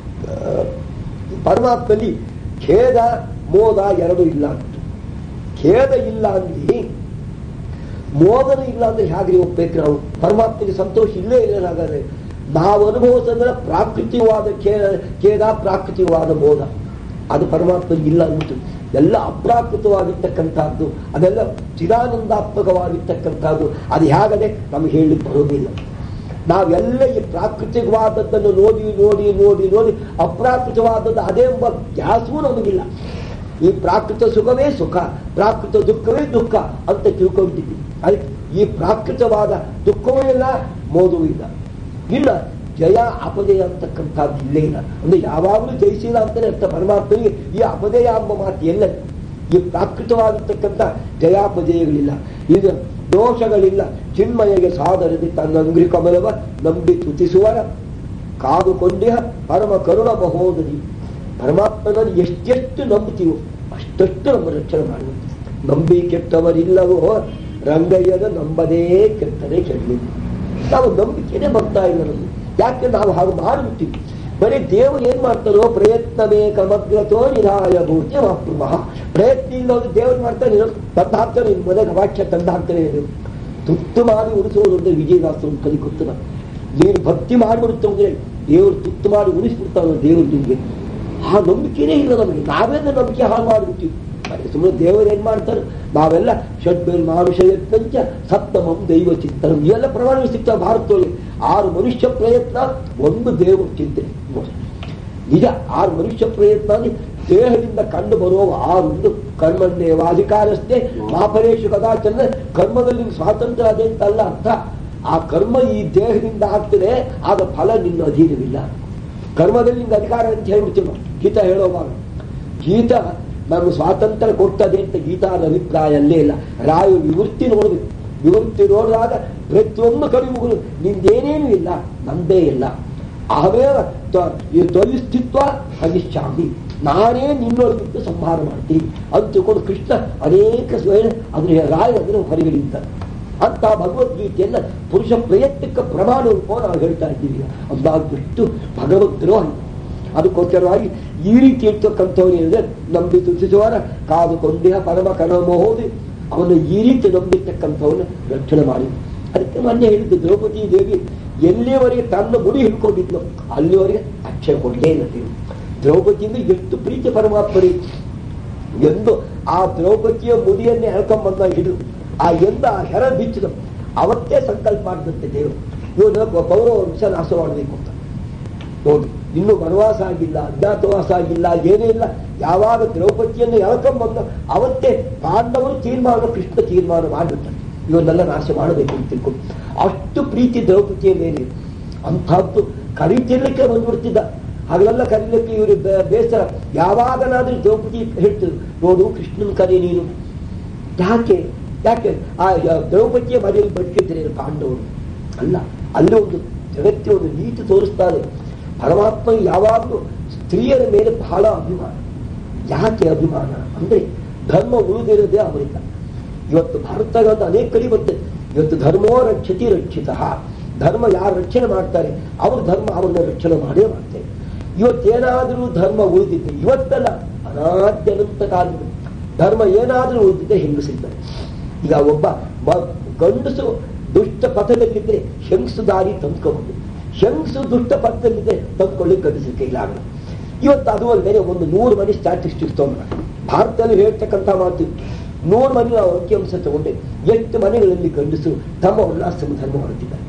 ಪರಮಾತ್ಮಲ್ಲಿ ಖೇದ ಮೋದ ಎರಡು ಇಲ್ಲ ಅಂತ ಖೇದ ಇಲ್ಲ ಅಂದ್ಲಿ ಮೋದನ ಇಲ್ಲ ಅಂದ್ರೆ ಹೇಗ್ರಿ ಒಪ್ಬೇಕು ನಾವು ಪರಮಾತ್ಮನಿಗೆ ಸಂತೋಷ ಇಲ್ಲೇ ಇಲ್ಲ ಹಾಗಾದ್ರೆ ನಾವು ಅನುಭವಿಸಂದ್ರೆ ಪ್ರಾಕೃತಿಕವಾದ ಖೇ- ಖೇದ ಪ್ರಾಕೃತಿಕವಾದ ಮೋದ ಅದು ಪರಮಾತ್ಮನಿಗೆ ಇಲ್ಲ ಅಂದ್ಬಿಟ್ಟು ಎಲ್ಲ ಅಪ್ರಾಕೃತವಾಗಿರ್ತಕ್ಕಂಥದ್ದು ಅದೆಲ್ಲ ಚಿದಾನಂದಾತ್ಮಕವಾಗಿರ್ತಕ್ಕಂಥದ್ದು ಅದು ಹೇಗದೆ ನಮ್ಗೆ ಹೇಳಲಿಕ್ಕೆ ಬರೋದಿಲ್ಲ ನಾವೆಲ್ಲ ಈ ಪ್ರಾಕೃತಿಕವಾದದ್ದನ್ನು ನೋಡಿ ನೋಡಿ ನೋಡಿ ನೋಡಿ ಅಪ್ರಾಕೃತವಾದದ್ದು ಅದೇ ಎಂಬ ಜ್ಞಾಸವೂ ನಮಗಿಲ್ಲ ಈ ಪ್ರಾಕೃತ ಸುಖವೇ ಸುಖ ಪ್ರಾಕೃತ ದುಃಖವೇ ದುಃಖ ಅಂತ ತಿಳ್ಕೊಂಡಿದ್ವಿ ಅದಕ್ಕೆ ಈ ಪ್ರಾಕೃತವಾದ ದುಃಖವೂ ಇಲ್ಲ ಮೋದವೂ ಇಲ್ಲ ಇಲ್ಲ ಜಯ ಅಪಜಯ ಅಂತಕ್ಕಂಥದ್ದು ಇಲ್ಲೇ ಇಲ್ಲ ಅಂದ್ರೆ ಯಾವಾಗಲೂ ಜಯಿಸಿಲ್ಲ ಅಂತಾನೆ ಅರ್ಥ ಪರಮಾತ್ಮನಿಗೆ ಈ ಅಪಜಯ ಎಂಬ ಮಾತು ಎಲ್ಲ ಈ ಪ್ರಾಕೃತವಾಗಿರ್ತಕ್ಕಂಥ ಜಯಾಪಜಯಗಳಿಲ್ಲ ಇದು ದೋಷಗಳಿಲ್ಲ ಚಿನ್ಮಯಗೆ ಸಾಧನದಿ ತನ್ನ ಅಂಗ್ರಿ ಕಮಲವ ನಂಬಿ ತುತಿಸುವರ ಕಾದುಕೊಂಡಿಹ ಪರಮ ಕರುಣ ಮಹೋದರಿ ಪರಮಾತ್ಮನನ್ನು ಎಷ್ಟೆಷ್ಟು ನಂಬುತ್ತೀವೋ ಅಷ್ಟಷ್ಟು ನಮ್ಮ ರಕ್ಷಣೆ ಮಾಡಬೇಕು ನಂಬಿ ಕೆಟ್ಟವರಿಲ್ಲವೋ ರಂಗಯ್ಯನ ನಂಬದೇ ಕೆಟ್ಟರೆ ಕೆಡಲಿ ನಾವು ನಂಬಿಕೆನೇ ಬರ್ತಾ ಇಲ್ಲ ನಮಗೆ ಯಾಕೆ ನಾವು ಹಾಗೆ ಮಾಡಿಬಿಟ್ಟಿವಿ ಬರೀ ದೇವರು ಏನ್ ಮಾಡ್ತಾರೋ ಪ್ರಯತ್ನವೇ ಕಮಗ್ರತೋ ನಿರಾಯ ಭೂತಿ ಮಹ ಪ್ರಯತ್ನ ಇಲ್ಲ ಅಂದ್ರೆ ದೇವರು ಮಾಡ್ತಾನೆ ತಂದು ಹಾಕ್ತಾನೆ ನಿನ್ ಮನೆಗೆ ವಾಕ್ಯ ತಂದು ಹಾಕ್ತಾನೆ ಇದು ತುತ್ತು ಮಾಡಿ ಉಳಿಸೋದು ಅಂದ್ರೆ ವಿಜಯದಾಸರು ಕಲಿ ಗೊತ್ತಿಲ್ಲ ನೀನು ಭಕ್ತಿ ಮಾಡಿಬಿಡುತ್ತೆ ಅಂದ್ರೆ ದೇವರು ತುತ್ತು ಮಾಡಿ ಉಳಿಸ್ಬಿಡ್ತಾನೆ ದೇವರು ನಿಮಗೆ ಆ ನಂಬಿಕೆನೇ ಇಲ್ಲ ನಮಗೆ ನಾವೇನ ನಂಬಿಕೆ ಹಾಳು ಮಾಡಿಬಿಟ್ಟಿವಿ ಸುಮ್ಮನೆ ದೇವರು ಏನ್ ಮಾಡ್ತಾರೆ ನಾವೆಲ್ಲ ಷಡ್ಬೇಲ್ ಮಾನುಷ ಯತ್ನಂಚ ಸಪ್ತಮಂ ದೈವ ಚಿತ್ತಂ ಇವೆಲ್ಲ ಪ್ರಮಾಣ ಸಿಗ್ತಾವೆ ಭಾರತದಲ್ಲಿ ಆರು ಮನುಷ್ಯ ಪ್ರಯತ್ನ ಒಂದು ದೇವ ಚಿಂತೆ ನಿಜ ಆರು ಮನುಷ್ಯ ಪ್ರಯತ್ನ ಅಂದ್ರೆ ದೇಹದಿಂದ ಕಂಡು ಬರುವ ಆರು ಒಂದು ಕರ್ಮಣ್ಣೇವ ಅಧಿಕಾರಸ್ಥೆ ಮಾಪರೇಶು ಕದಾಚಂದ್ರ ಕರ್ಮದಲ್ಲಿ ಸ್ವಾತಂತ್ರ್ಯ ಅದೇ ಅಂತಲ್ಲ ಅರ್ಥ ಆ ಕರ್ಮ ಈ ದೇಹದಿಂದ ಆಗ್ತದೆ ಆಗ ಫಲ ನಿನ್ನ ಅಧೀನವಿಲ್ಲ ಕರ್ಮದಲ್ಲಿ ನಿಂಗೆ ಅಧಿಕಾರ ಅಂತ ಹೇಳ್ಬಿಡ್ತೀವಿ ಗೀತ ಹೇಳೋವಾಗ ಗೀತ ನಮ್ಮ ಸ್ವಾತಂತ್ರ್ಯ ಕೊಟ್ಟದೆ ಅಂತ ಗೀತಾದ ಅಭಿಪ್ರಾಯ ಅಲ್ಲೇ ಇಲ್ಲ ರಾಯು ವಿವೃತ್ತಿ ನೋಡಬೇಕು ವಿವೃತ್ತಿ ನೋಡಿದಾಗ ಪ್ರತಿಯೊಂದು ಕಡಿಮುಗಳು ನಿಂದೇನೇನೂ ಇಲ್ಲ ನಂದೇ ಇಲ್ಲ ಆಮೇಲೆ ಈ ತೊಲಿಸ್ತಿತ್ವ ಅನಿಶ್ಚಾಮಿ ನಾನೇ ನಿನ್ನೊಳಗಿದ್ದು ಸಂಹಾರ ಮಾಡ್ತೀನಿ ಅಂತ ತಿಳ್ಕೊಂಡು ಕೃಷ್ಣ ಅನೇಕ ಸ್ವಯಂ ಅದ್ರ ರಾಯ ಅದನ್ನು ಹೊರಗಿಡಿದ್ದಾರೆ ಅಂತ ಭಗವದ್ಗೀತೆಯನ್ನ ಪುರುಷ ಪ್ರಯತ್ನಕ್ಕೆ ಪ್ರಮಾಣ ರೂಪ ನಾವು ಹೇಳ್ತಾ ಇದ್ದೀವಿ ಅಂದಾಗ ಎಷ್ಟು ಭಗವಂತರು ಅಂತ ಅದಕ್ಕೋಸ್ಕರವಾಗಿ ಈ ರೀತಿ ಇರ್ತಕ್ಕಂಥವ್ರು ಹೇಳಿದ್ರೆ ನಂಬಿ ತುತಿಸುವರ ಕಾದು ಕೊಂದಿಹ ಪರಮ ಕನಮೋದಿ ಅವನು ಈ ರೀತಿ ನಂಬಿರ್ತಕ್ಕಂಥವನ್ನ ರಕ್ಷಣೆ ಮಾಡಿ ಅದಕ್ಕೆ ಮೊನ್ನೆ ಹೇಳಿದ್ದು ದ್ರೌಪದಿ ದೇವಿ ಎಲ್ಲಿಯವರೆಗೆ ತನ್ನ ಮುಡಿ ಹಿಡ್ಕೊಂಡಿದ್ಲು ಅಲ್ಲಿವರೆಗೆ ಅಕ್ಷಯ ಕೊಡಲೇ ಇಲ್ಲ ದೇವಿ ದ್ರೌಪದಿಯಿಂದ ಎಷ್ಟು ಪ್ರೀತಿ ಪರಮಾತ್ಮರಿ ಎಂದು ಆ ದ್ರೌಪದಿಯ ಮುಡಿಯನ್ನೇ ಎಳ್ಕೊಂಡ್ ಬಂದ ಹಿಡಿದು ಆ ಎಂದ ಆ ಹೆರ ಬಿಚ್ಚಿದ ಅವತ್ತೇ ಸಂಕಲ್ಪ ಮಾಡಿದಂತೆ ದೇವರು ಇವನು ಕೌರವ ವಂಶ ನಾಶ ಮಾಡಬೇಕು ಅಂತ ನೋಡಿ ಇನ್ನು ವನವಾಸ ಆಗಿಲ್ಲ ಅಜ್ಞಾತವಾಸ ಆಗಿಲ್ಲ ಏನೇ ಇಲ್ಲ ಯಾವಾಗ ದ್ರೌಪದಿಯನ್ನು ಎಳ್ಕೊಂಡ್ ಬಂದ ಅವತ್ತೇ ಪಾಂಡವರು ತೀರ್ಮಾನ ಕೃಷ್ಣ ತೀರ್ಮಾನ ಮಾಡಿಬಿಟ್ಟ ಇವನ್ನೆಲ್ಲ ನಾಶ ಮಾಡಬೇಕು ಅಂತ ತಿಳ್ಕೊಂಡು ಅಷ್ಟು ಪ್ರೀತಿ ದ್ರೌಪದಿಯ ಮೇಲೆ ಅಂಥದ್ದು ಕರೀತಿರ್ಲಿಕ್ಕೆ ಬಂದ್ಬಿಡ್ತಿದ್ದ ಹಾಗೆಲ್ಲ ಕರೀಲಿಕ್ಕೆ ಇವರು ಬೇಸರ ಯಾವಾಗನಾದ್ರೂ ದ್ರೌಪದಿ ಹೇಳ್ತಿದ್ರು ನೋಡು ಕೃಷ್ಣನ ಕರೆ ನೀನು ಯಾಕೆ ಯಾಕೆ ಆ ಯ- ದ್ರೌಪದಿಯ ಮನೆಯಲ್ಲಿ ಬದುಕಿದ್ರೆ ಪಾಂಡವರು ಅಲ್ಲ ಅಲ್ಲಿ ಒಂದು ಜಗತ್ತಿನ ಒಂದು ನೀತಿ ತೋರಿಸ್ತಾರೆ ಪರಮಾತ್ಮ ಯಾವಾಗಲೂ ಸ್ತ್ರೀಯರ ಮೇಲೆ ಬಹಳ ಅಭಿಮಾನ ಯಾಕೆ ಅಭಿಮಾನ ಅಂದ್ರೆ ಧರ್ಮ ಉಳಿದಿರೋದೇ ಅವರಿಂದ ಇವತ್ತು ಭಾರತದ ಅನೇಕ ಕಡೆ ಬರ್ತದೆ ಇವತ್ತು ಧರ್ಮೋ ರಕ್ಷತಿ ರಕ್ಷಿತ ಧರ್ಮ ಯಾರು ರಕ್ಷಣೆ ಮಾಡ್ತಾರೆ ಅವ್ರ ಧರ್ಮ ಅವರನ್ನ ರಕ್ಷಣೆ ಮಾಡೇ ಮಾಡ್ತಾರೆ ಇವತ್ತೇನಾದರೂ ಧರ್ಮ ಉಳಿದಿದ್ದೆ ಇವತ್ತಲ್ಲ ಅನಾದ್ಯನಂತ ಕಾಲದಲ್ಲಿ ಧರ್ಮ ಏನಾದರೂ ಉಳಿದಿದ್ದೆ ಹೆಂಗಸಿದ್ದಾರೆ ಈಗ ಒಬ್ಬ ಮ- ಗಂಡಸು ದುಷ್ಟ ಪಥದಲ್ಲಿದ್ದರೆ ಹೆಂಗಸು ದಾರಿ ತಂದ್ಕೋಬಹುದು ಹೆಂಗಸು ದುಷ್ಟ ಪಥದಲ್ಲಿದ್ದರೆ ತಂದ್ಕೊಳ್ಳಿಕ್ಕೆ ಗಂಡಸರ ಕೈಲಾಗಲ್ಲ ಇವತ್ತು ಅದು ಅಲ್ಲದೆ ಒಂದು ನೂರು ಮನೆ ಸ್ಟ್ಯಾಟಿಸ್ಟಿಕ್ಸ್ ತಗೊಂಡ ಭಾರತದಲ್ಲಿ ಹೇಳ್ತಕ್ಕಂಥ ಮಾತು ನೂರು ಮನೆ ನಾವು ಅಂಕಿಅಂಶ ತಗೊಂಡೆ ಎಷ್ಟು ಮನೆಗಳಲ್ಲಿ ಗಂಡಸರು ತಮ್ಮ ವರ್ಣಾಶ್ರಮ ಧರ್ಮ ಹೊರಟಿದ್ದಾರೆ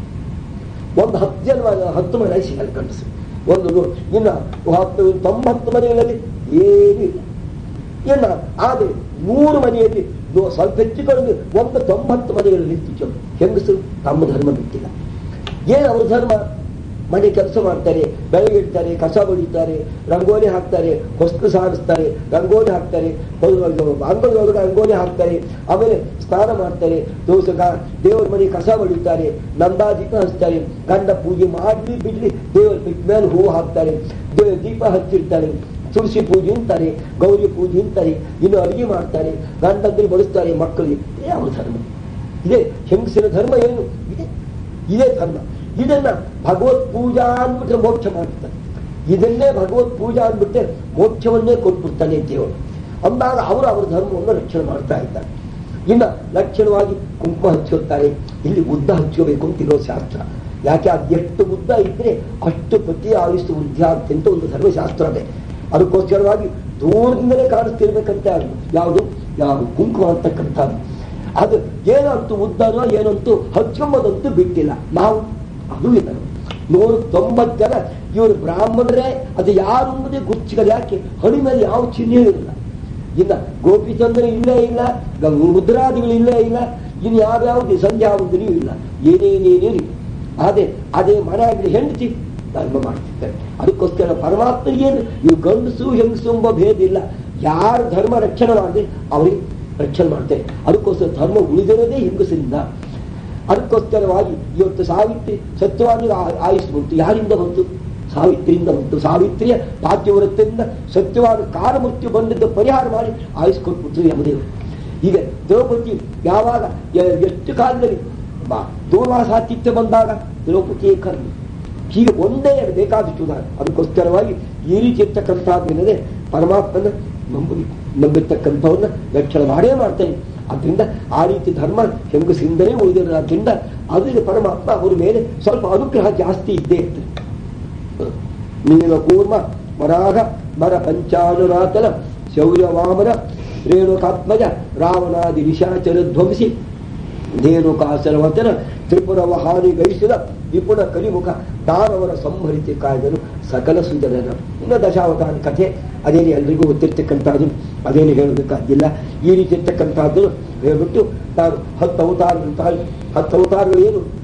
ಒಂದು ಹತ್ತು ಜನ ಹತ್ತು ಮನೆ ಸಿಗಲ್ಲ ಗಂಡಸರು ಒಂದು ನೂರು ಇನ್ನು ಹತ್ತು ತೊಂಬತ್ತು ಮನೆಗಳಲ್ಲಿ ಏನೂ ಇಲ್ಲ ಇನ್ನು ಆದರೆ ನೂರು ಮನೆಯಲ್ಲಿ ನೂ- ಸ್ವಲ್ಪ ಹೆಚ್ಚು ಕಡಿಮೆ ಒಂದು ತೊಂಬತ್ತು ಮನೆಗಳಲ್ಲಿ ನಿಂತು ಹೆಂಗಸರು ತಮ್ಮ ಧರ್ಮ ಬಿಟ್ಟಿಲ್ಲ ಏನು ಅವ್ರ ಧರ್ಮ ಮನೆ ಕೆಲಸ ಮಾಡ್ತಾರೆ ಬೆಳಗ್ಗೆ ಇಡ್ತಾರೆ ಕಸ ಬಳಿತಾರೆ ರಂಗೋಲಿ ಹಾಕ್ತಾರೆ ಹೊಸ್ತು ಸಾರಿಸ್ತಾರೆ ರಂಗೋಲಿ ಹಾಕ್ತಾರೆ ಅಂಗಳದೊಳಗೆ ರಂಗೋಲಿ ಹಾಕ್ತಾರೆ ಆಮೇಲೆ ಸ್ನಾನ ಮಾಡ್ತಾರೆ ದೋಸ ದೇವರ ಮನೆ ಕಸ ಬಳಿತಾರೆ ನಂದಾದೀಪ ಹಚ್ತಾರೆ ಗಂಡ ಪೂಜೆ ಮಾಡಲಿ ಬಿಡ್ಲಿ ದೇವರ ಬಿಟ್ಟ ಮೇಲೆ ಹೂವು ಹಾಕ್ತಾರೆ ದೇ- ದೀಪ ಹಚ್ಚಿರ್ತಾರೆ ತುಳಸಿ ಪೂಜೆ ಅಂತಾರೆ ಗೌರಿ ಪೂಜೆ ಅಂತಾರೆ ಇನ್ನು ಅಡಿಗೆ ಮಾಡ್ತಾರೆ ಗಂಡಂದ್ರೆ ಬಳಸ್ತಾರೆ ಮಕ್ಕಳಿಗೆ ಇದೇ ಅವ್ರ ಧರ್ಮ ಇದೇ ಹೆಂಗಸಿನ ಧರ್ಮ ಏನು ಇದೆ ಇದೇ ಧರ್ಮ ಇದನ್ನ ಭಗವತ್ ಪೂಜಾ ಅಂದ್ಬಿಟ್ರೆ ಮೋಕ್ಷ ಮಾಡ್ತಾರೆ ಇದನ್ನೇ ಭಗವತ್ ಪೂಜಾ ಅಂದ್ಬಿಟ್ರೆ ಮೋಕ್ಷವನ್ನೇ ಕೊಟ್ಬಿಡ್ತಾನೆ ದೇವರು ಅಂದಾಗ ಅವರು ಅವರ ಧರ್ಮವನ್ನು ರಕ್ಷಣೆ ಮಾಡ್ತಾ ಇದ್ದಾರೆ ಇನ್ನ ಲಕ್ಷಣವಾಗಿ ಕುಂಕುಮ ಹಚ್ಚುತ್ತಾರೆ ಇಲ್ಲಿ ಉದ್ದ ಹಚ್ಚಬೇಕು ಅಂತ ಇರೋ ಶಾಸ್ತ್ರ ಯಾಕೆ ಅದೆಷ್ಟು ಉದ್ದ ಇದ್ರೆ ಅಷ್ಟು ಪ್ರತಿ ಆಯುಸ್ಸು ವೃದ್ಧಿ ಆಗುತ್ತೆ ಅಂತ ಒಂದು ಧರ್ಮಶಾಸ್ತ್ರ ಇದೆ ಅದಕ್ಕೋಸ್ಕರವಾಗಿ ದೂರದಿಂದಲೇ ಕಾಣಿಸ್ತಿರ್ಬೇಕಂತ ಯಾವುದು ಯಾವುದು ಕುಂಕುಮ ಅಂತಕ್ಕಂಥದ್ದು ಅದು ಏನಂತೂ ಉದ್ದನೋ ಏನಂತೂ ಹಚ್ಕೊಂಬದಂತೂ ಬಿಟ್ಟಿಲ್ಲ ನಾವು ಅದು ಇಲ್ಲ ನೂರ ತೊಂಬತ್ತು ಜನ ಇವರು ಬ್ರಾಹ್ಮಣರೇ ಅದು ಯಾರು ಎಂಬುದೇ ಗುರ್ತಿಗಲ್ಲ ಯಾಕೆ ಹಣಿ ಮೇಲೆ ಯಾವ ಚಿಹ್ನೆಯೂ ಇಲ್ಲ ಇನ್ನ ಗೋಪಿಚಂದ್ರ ಇಲ್ಲೇ ಇಲ್ಲ ಗ- ರುದ್ರಾದಿಗಳು ಇಲ್ಲೇ ಇಲ್ಲ ಇನ್ನು ಯಾವ್ಯಾವ್ದು ಸಂಧ್ಯಾವಂದನೂ ಇಲ್ಲ ಏನೇನೇನೇ ಇಲ್ಲ ಅದೇ ಅದೇ ಮನೆ ಆಗಲಿ ಹೆಂಡತಿ ಧರ್ಮ ಮಾಡ್ತಿದ್ದಾರೆ ಅದಕ್ಕೋಸ್ಕರ ಪರಮಾತ್ಮನಿಗೇನು ಇವು ಗಂಡಸು ಹೆಂಗಸು ಎಂಬ ಭೇದ ಇಲ್ಲ ಯಾರು ಧರ್ಮ ರಕ್ಷಣೆ ಮಾಡದೆ ಅವರಿಗೆ ರಕ್ಷಣೆ ಮಾಡ್ತಾರೆ ಅದಕ್ಕೋಸ್ಕರ ಧರ್ಮ ಉಳಿದಿರೋದೇ ಹೆಂಗಸರಿಂದ ಅದಕ್ಕೋಸ್ಕರವಾಗಿ ಇವತ್ತು ಸಾವಿತ್ರಿ ಸತ್ಯವಾಗಿ ಆಯುಸ್ ಬಂತು ಯಾರಿಂದ ಬಂತು ಸಾವಿತ್ರಿಯಿಂದ ಬಂತು ಸಾವಿತ್ರಿಯ ಪಾದ್ಯವೃತ್ತಿಯಿಂದ ಸತ್ಯವಾದ ಕಾಲ ಮೃತ್ಯು ಬಂದಿದ್ದ ಪರಿಹಾರ ಮಾಡಿ ಆಯುಸ್ ಕೊಟ್ಬಿಟ್ರು ಯಮದೇವರು ಈಗ ದ್ರೌಪದಿ ಯಾವಾಗ ಎ- ಎಷ್ಟು ಕಾಲದಲ್ಲಿ ಬಾ- ದೂರ್ವಾಸಾತಿಥ್ಯ ಬಂದಾಗ ದ್ರೌಪದಿಯೇ ಕರ್ಮ ಹೀಗೆ ಒಂದೇ ಬೇಕಾದಷ್ಟು ಉದಾಹರಣೆ ಅದಕ್ಕೋಸ್ಕರವಾಗಿ ಈ ರೀತಿ ಇರ್ತಕ್ಕಂಥದ್ದೇನದೆ ಪರಮಾತ್ಮನ ನಂಬಬೇಕು ನಂಬಿರ್ತಕ್ಕಂಥವ್ರನ್ನ ರಕ್ಷಣೆ ಮಾಡೇ ಮಾಡ್ತಾನೆ ಅದರಿಂದ ಆ ರೀತಿ ಧರ್ಮ ಹೆಂಗಸಿಂದಲೇ ಉಳಿದಿರೋದ್ರಿಂದ ಅದರಿಂದ ಪರಮಾತ್ಮ ಅವರ ಮೇಲೆ ಸ್ವಲ್ಪ ಅನುಗ್ರಹ ಜಾಸ್ತಿ ಇದ್ದೇ ಇರ್ತದೆ ನೀಲ ಕೂರ್ಮ ವರಾಹ ಮರ ಪಂಚಾನುರಾತನ ಶೌರ್ಯ ವಾಮನ ರೇಣುಕಾತ್ಮಜ ರಾವಣಾದಿ ನಿಶಾಚರ ಧ್ವಂಸಿ ಧೇನುಕಾಸರವಚನ ತ್ರಿಪುರ ಹಾನಿ ಗೈಸಿದ ನಿಪುಣ ಕಲಿಮುಖ ದಾನವರ ಸಂಹರಿಸಿ ಕಾಯ್ದನು ಸಕಲ ಸುಜನನ ಇನ್ನು ದಶಾವತಾರ ಕಥೆ ಅದೇನು ಎಲ್ರಿಗೂ ಗೊತ್ತಿರ್ತಕ್ಕಂಥದ್ದು ಅದೇನು ಹೇಳಬೇಕಾಗಿಲ್ಲ ಈ ರೀತಿ ಇರ್ತಕ್ಕಂಥದ್ದು ಹೇಳ್ಬಿಟ್ಟು ನಾನು ಹತ್ತು ಅವತಾರಗಳು ತಾಳಿ ಹತ್ತು ಅವತಾರಗಳು ಏನು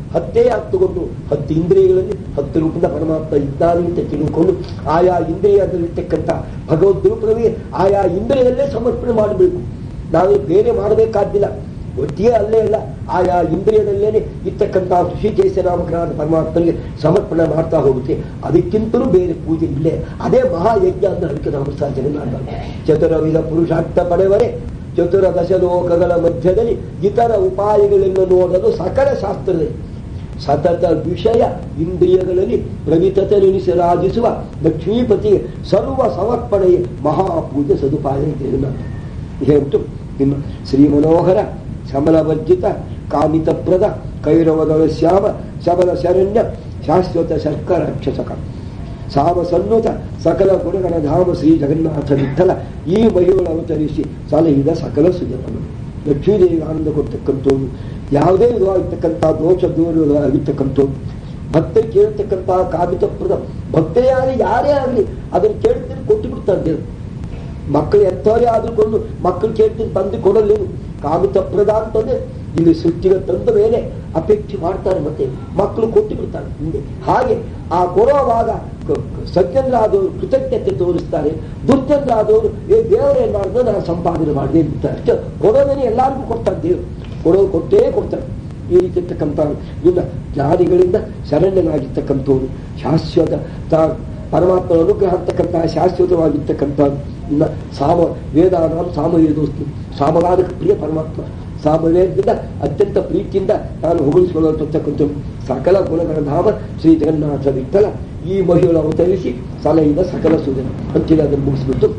ಹತ್ತೇ ಹತ್ತುಕೊಂಡು ಹತ್ತು ಇಂದ್ರಿಯಗಳಲ್ಲಿ ಹತ್ತು ರೂಪದ ಪರಮಾತ್ಮ ಇದ್ದಾನೆ ಅಂತ ತಿಳ್ಕೊಂಡು ಆಯಾ ಇಂದ್ರಿಯದಲ್ಲಿರ್ತಕ್ಕಂಥ ಭಗವದ್ ರೂಪದಲ್ಲಿ ಆಯಾ ಇಂದ್ರಿಯದಲ್ಲೇ ಸಮರ್ಪಣೆ ಮಾಡಬೇಕು ನಾವು ಬೇರೆ ಮಾಡಬೇಕಾದ್ದಿಲ್ಲ ಒಟ್ಟಿಗೆ ಅಲ್ಲೇ ಅಲ್ಲ ಆಯಾ ಇಂದ್ರಿಯದಲ್ಲೇನೆ ಇರ್ತಕ್ಕಂಥ ಋಷಿಕೇಶ ನಾಮಕನಾದ ಪರಮಾತ್ಮನಿಗೆ ಸಮರ್ಪಣೆ ಮಾಡ್ತಾ ಹೋಗುತ್ತೆ ಅದಕ್ಕಿಂತಲೂ ಬೇರೆ ಪೂಜೆ ಇಲ್ಲೇ ಅದೇ ಮಹಾಯಜ್ಞ ಅಂತ ಅದಕ್ಕೆ ನಾವು ಜಗನ್ನಾಥ ಚತುರವಿಧ ಪುರುಷಾರ್ಥ ಪಡೆವರೆ ಚತುರ್ದಶ ಲೋಕಗಳ ಮಧ್ಯದಲ್ಲಿ ಇತರ ಉಪಾಯಗಳನ್ನು ನೋಡಲು ಸಕಲ ಶಾಸ್ತ್ರದಲ್ಲಿ ಸತತ ವಿಷಯ ಇಂದ್ರಿಯಗಳಲ್ಲಿ ಪ್ರವಿತತೆನಿಸಿರಾಜಿಸುವ ಲಕ್ಷ್ಮೀಪತಿ ಸರ್ವ ಸಮರ್ಪಣೆಯ ಮಹಾಪೂಜೆ ಸದುಪಾಯ ಇದೆ ಹೇಳ್ತು ನಿಮ್ಮ ಶ್ರೀ ಮನೋಹರ ಶಮಲವರ್ಜಿತ ಕಾಮಿತಪ್ರದ ಕೈರವದಳ ಶ್ಯಾಮ ಶಬಲ ಶರಣ್ಯ ಶಾಶ್ವತ ಶರ್ಕ ರಕ್ಷಸಕ ಸಾಮ ಸನ್ನುತ ಸಕಲ ಗುಣಗಳ ಧಾಮ ಶ್ರೀ ಜಗನ್ನಾಥ ವಿಠಲ ಈ ಮಹಿಳೆ ಅವತರಿಸಿ ಸಲಹಿದ ಸಕಲ ಸುಜನನು ಲಕ್ಷ್ಮೀದೇವಿ ಆನಂದ ಕೊಡ್ತಕ್ಕಂಥವ್ರು ಯಾವುದೇ ವಿಧವಾಗಿರ್ತಕ್ಕಂಥ ದೋಷ ದೂರವಾಗಿರ್ತಕ್ಕಂಥವ್ರು ಭಕ್ತರು ಕೇಳ್ತಕ್ಕಂಥ ಕಾಮಿತಪ್ರದ ಭಕ್ತರೇ ಯಾರೇ ಆಗಲಿ ಅದನ್ನು ಕೇಳ್ತೀನಿ ಕೊಟ್ಟು ಬಿಡ್ತಾರೆ ದೇವರು ಮಕ್ಕಳು ಎಂಥವರೇ ಆದ್ರೂ ಮಕ್ಕಳು ಕೇಳ್ತೀನಿ ತಂದು ಕೊಡಲೇನು ಕಾಮಿತಪ್ರದ ಅಂತಂದ್ರೆ ಇಲ್ಲಿ ಸೃಷ್ಟಿಗೆ ತಂದ ಮೇಲೆ ಅಪೇಕ್ಷೆ ಮಾಡ್ತಾರೆ ಮತ್ತೆ ಮಕ್ಕಳು ಕೊಟ್ಟು ಬಿಡ್ತಾರೆ ಹಿಂದೆ ಹಾಗೆ ಆ ಕೊಡುವಾಗ ಸಜ್ಜನರಾದವರು ಕೃತಜ್ಞತೆ ತೋರಿಸ್ತಾರೆ ದುರ್ಜನರಾದವರು ಏ ದೇವರು ಏನ್ ಮಾಡಿದ್ರೆ ನಾನು ಸಂಪಾದನೆ ಮಾಡಿದೆ ಅಂತಾರೆ ಅಷ್ಟೇ ಕೊಡೋದನ್ನೇ ಎಲ್ಲರಿಗೂ ಕೊಡ್ತಾರೆ ದೇವರು ಕೊಡೋದು ಕೊಟ್ಟೇ ಕೊಡ್ತಾರೆ ಈ ರೀತಿ ಇರ್ತಕ್ಕಂಥ ಇನ್ನು ಜ್ಞಾನಿಗಳಿಂದ ಶರಣ್ಯನಾಗಿರ್ತಕ್ಕಂಥವ್ರು ಶಾಶ್ವತ ತಾ ಪರಮಾತ್ಮನ ಅನುಗ್ರಹ ಅಂತಕ್ಕಂತಹ ಶಾಶ್ವತವಾಗಿರ್ತಕ್ಕಂಥ ಇನ್ನು ಸಾಮ ವೇದಾನಾಂ ಸಾಮವೇದೋಸ್ತು ಸಾಮಗಾನಕ ಪ್ರಿಯ ಪರಮಾತ್ಮ ಸಾಮವೇದದಿಂದ ಅತ್ಯಂತ ಪ್ರೀತಿಯಿಂದ ನಾನು ಹೊಗಳಿಸಿಕೊಳ್ಳತಕ್ಕಂಥ ಸಕಲ ಗುಣಗಳ ಧಾಮ ಶ್ರೀ ಜಗನ್ನಾಥ ವಿಠಲ ಈ ಮಹಿಳೆ ಅವತರಿಸಿ ಸಲಹಿದ ಸಕಲ ಸೂಚನೆ ಅಂತೇಳಿ ಅದನ್ನು ಮುಗಿಸ್ಬಿಟ್ಟು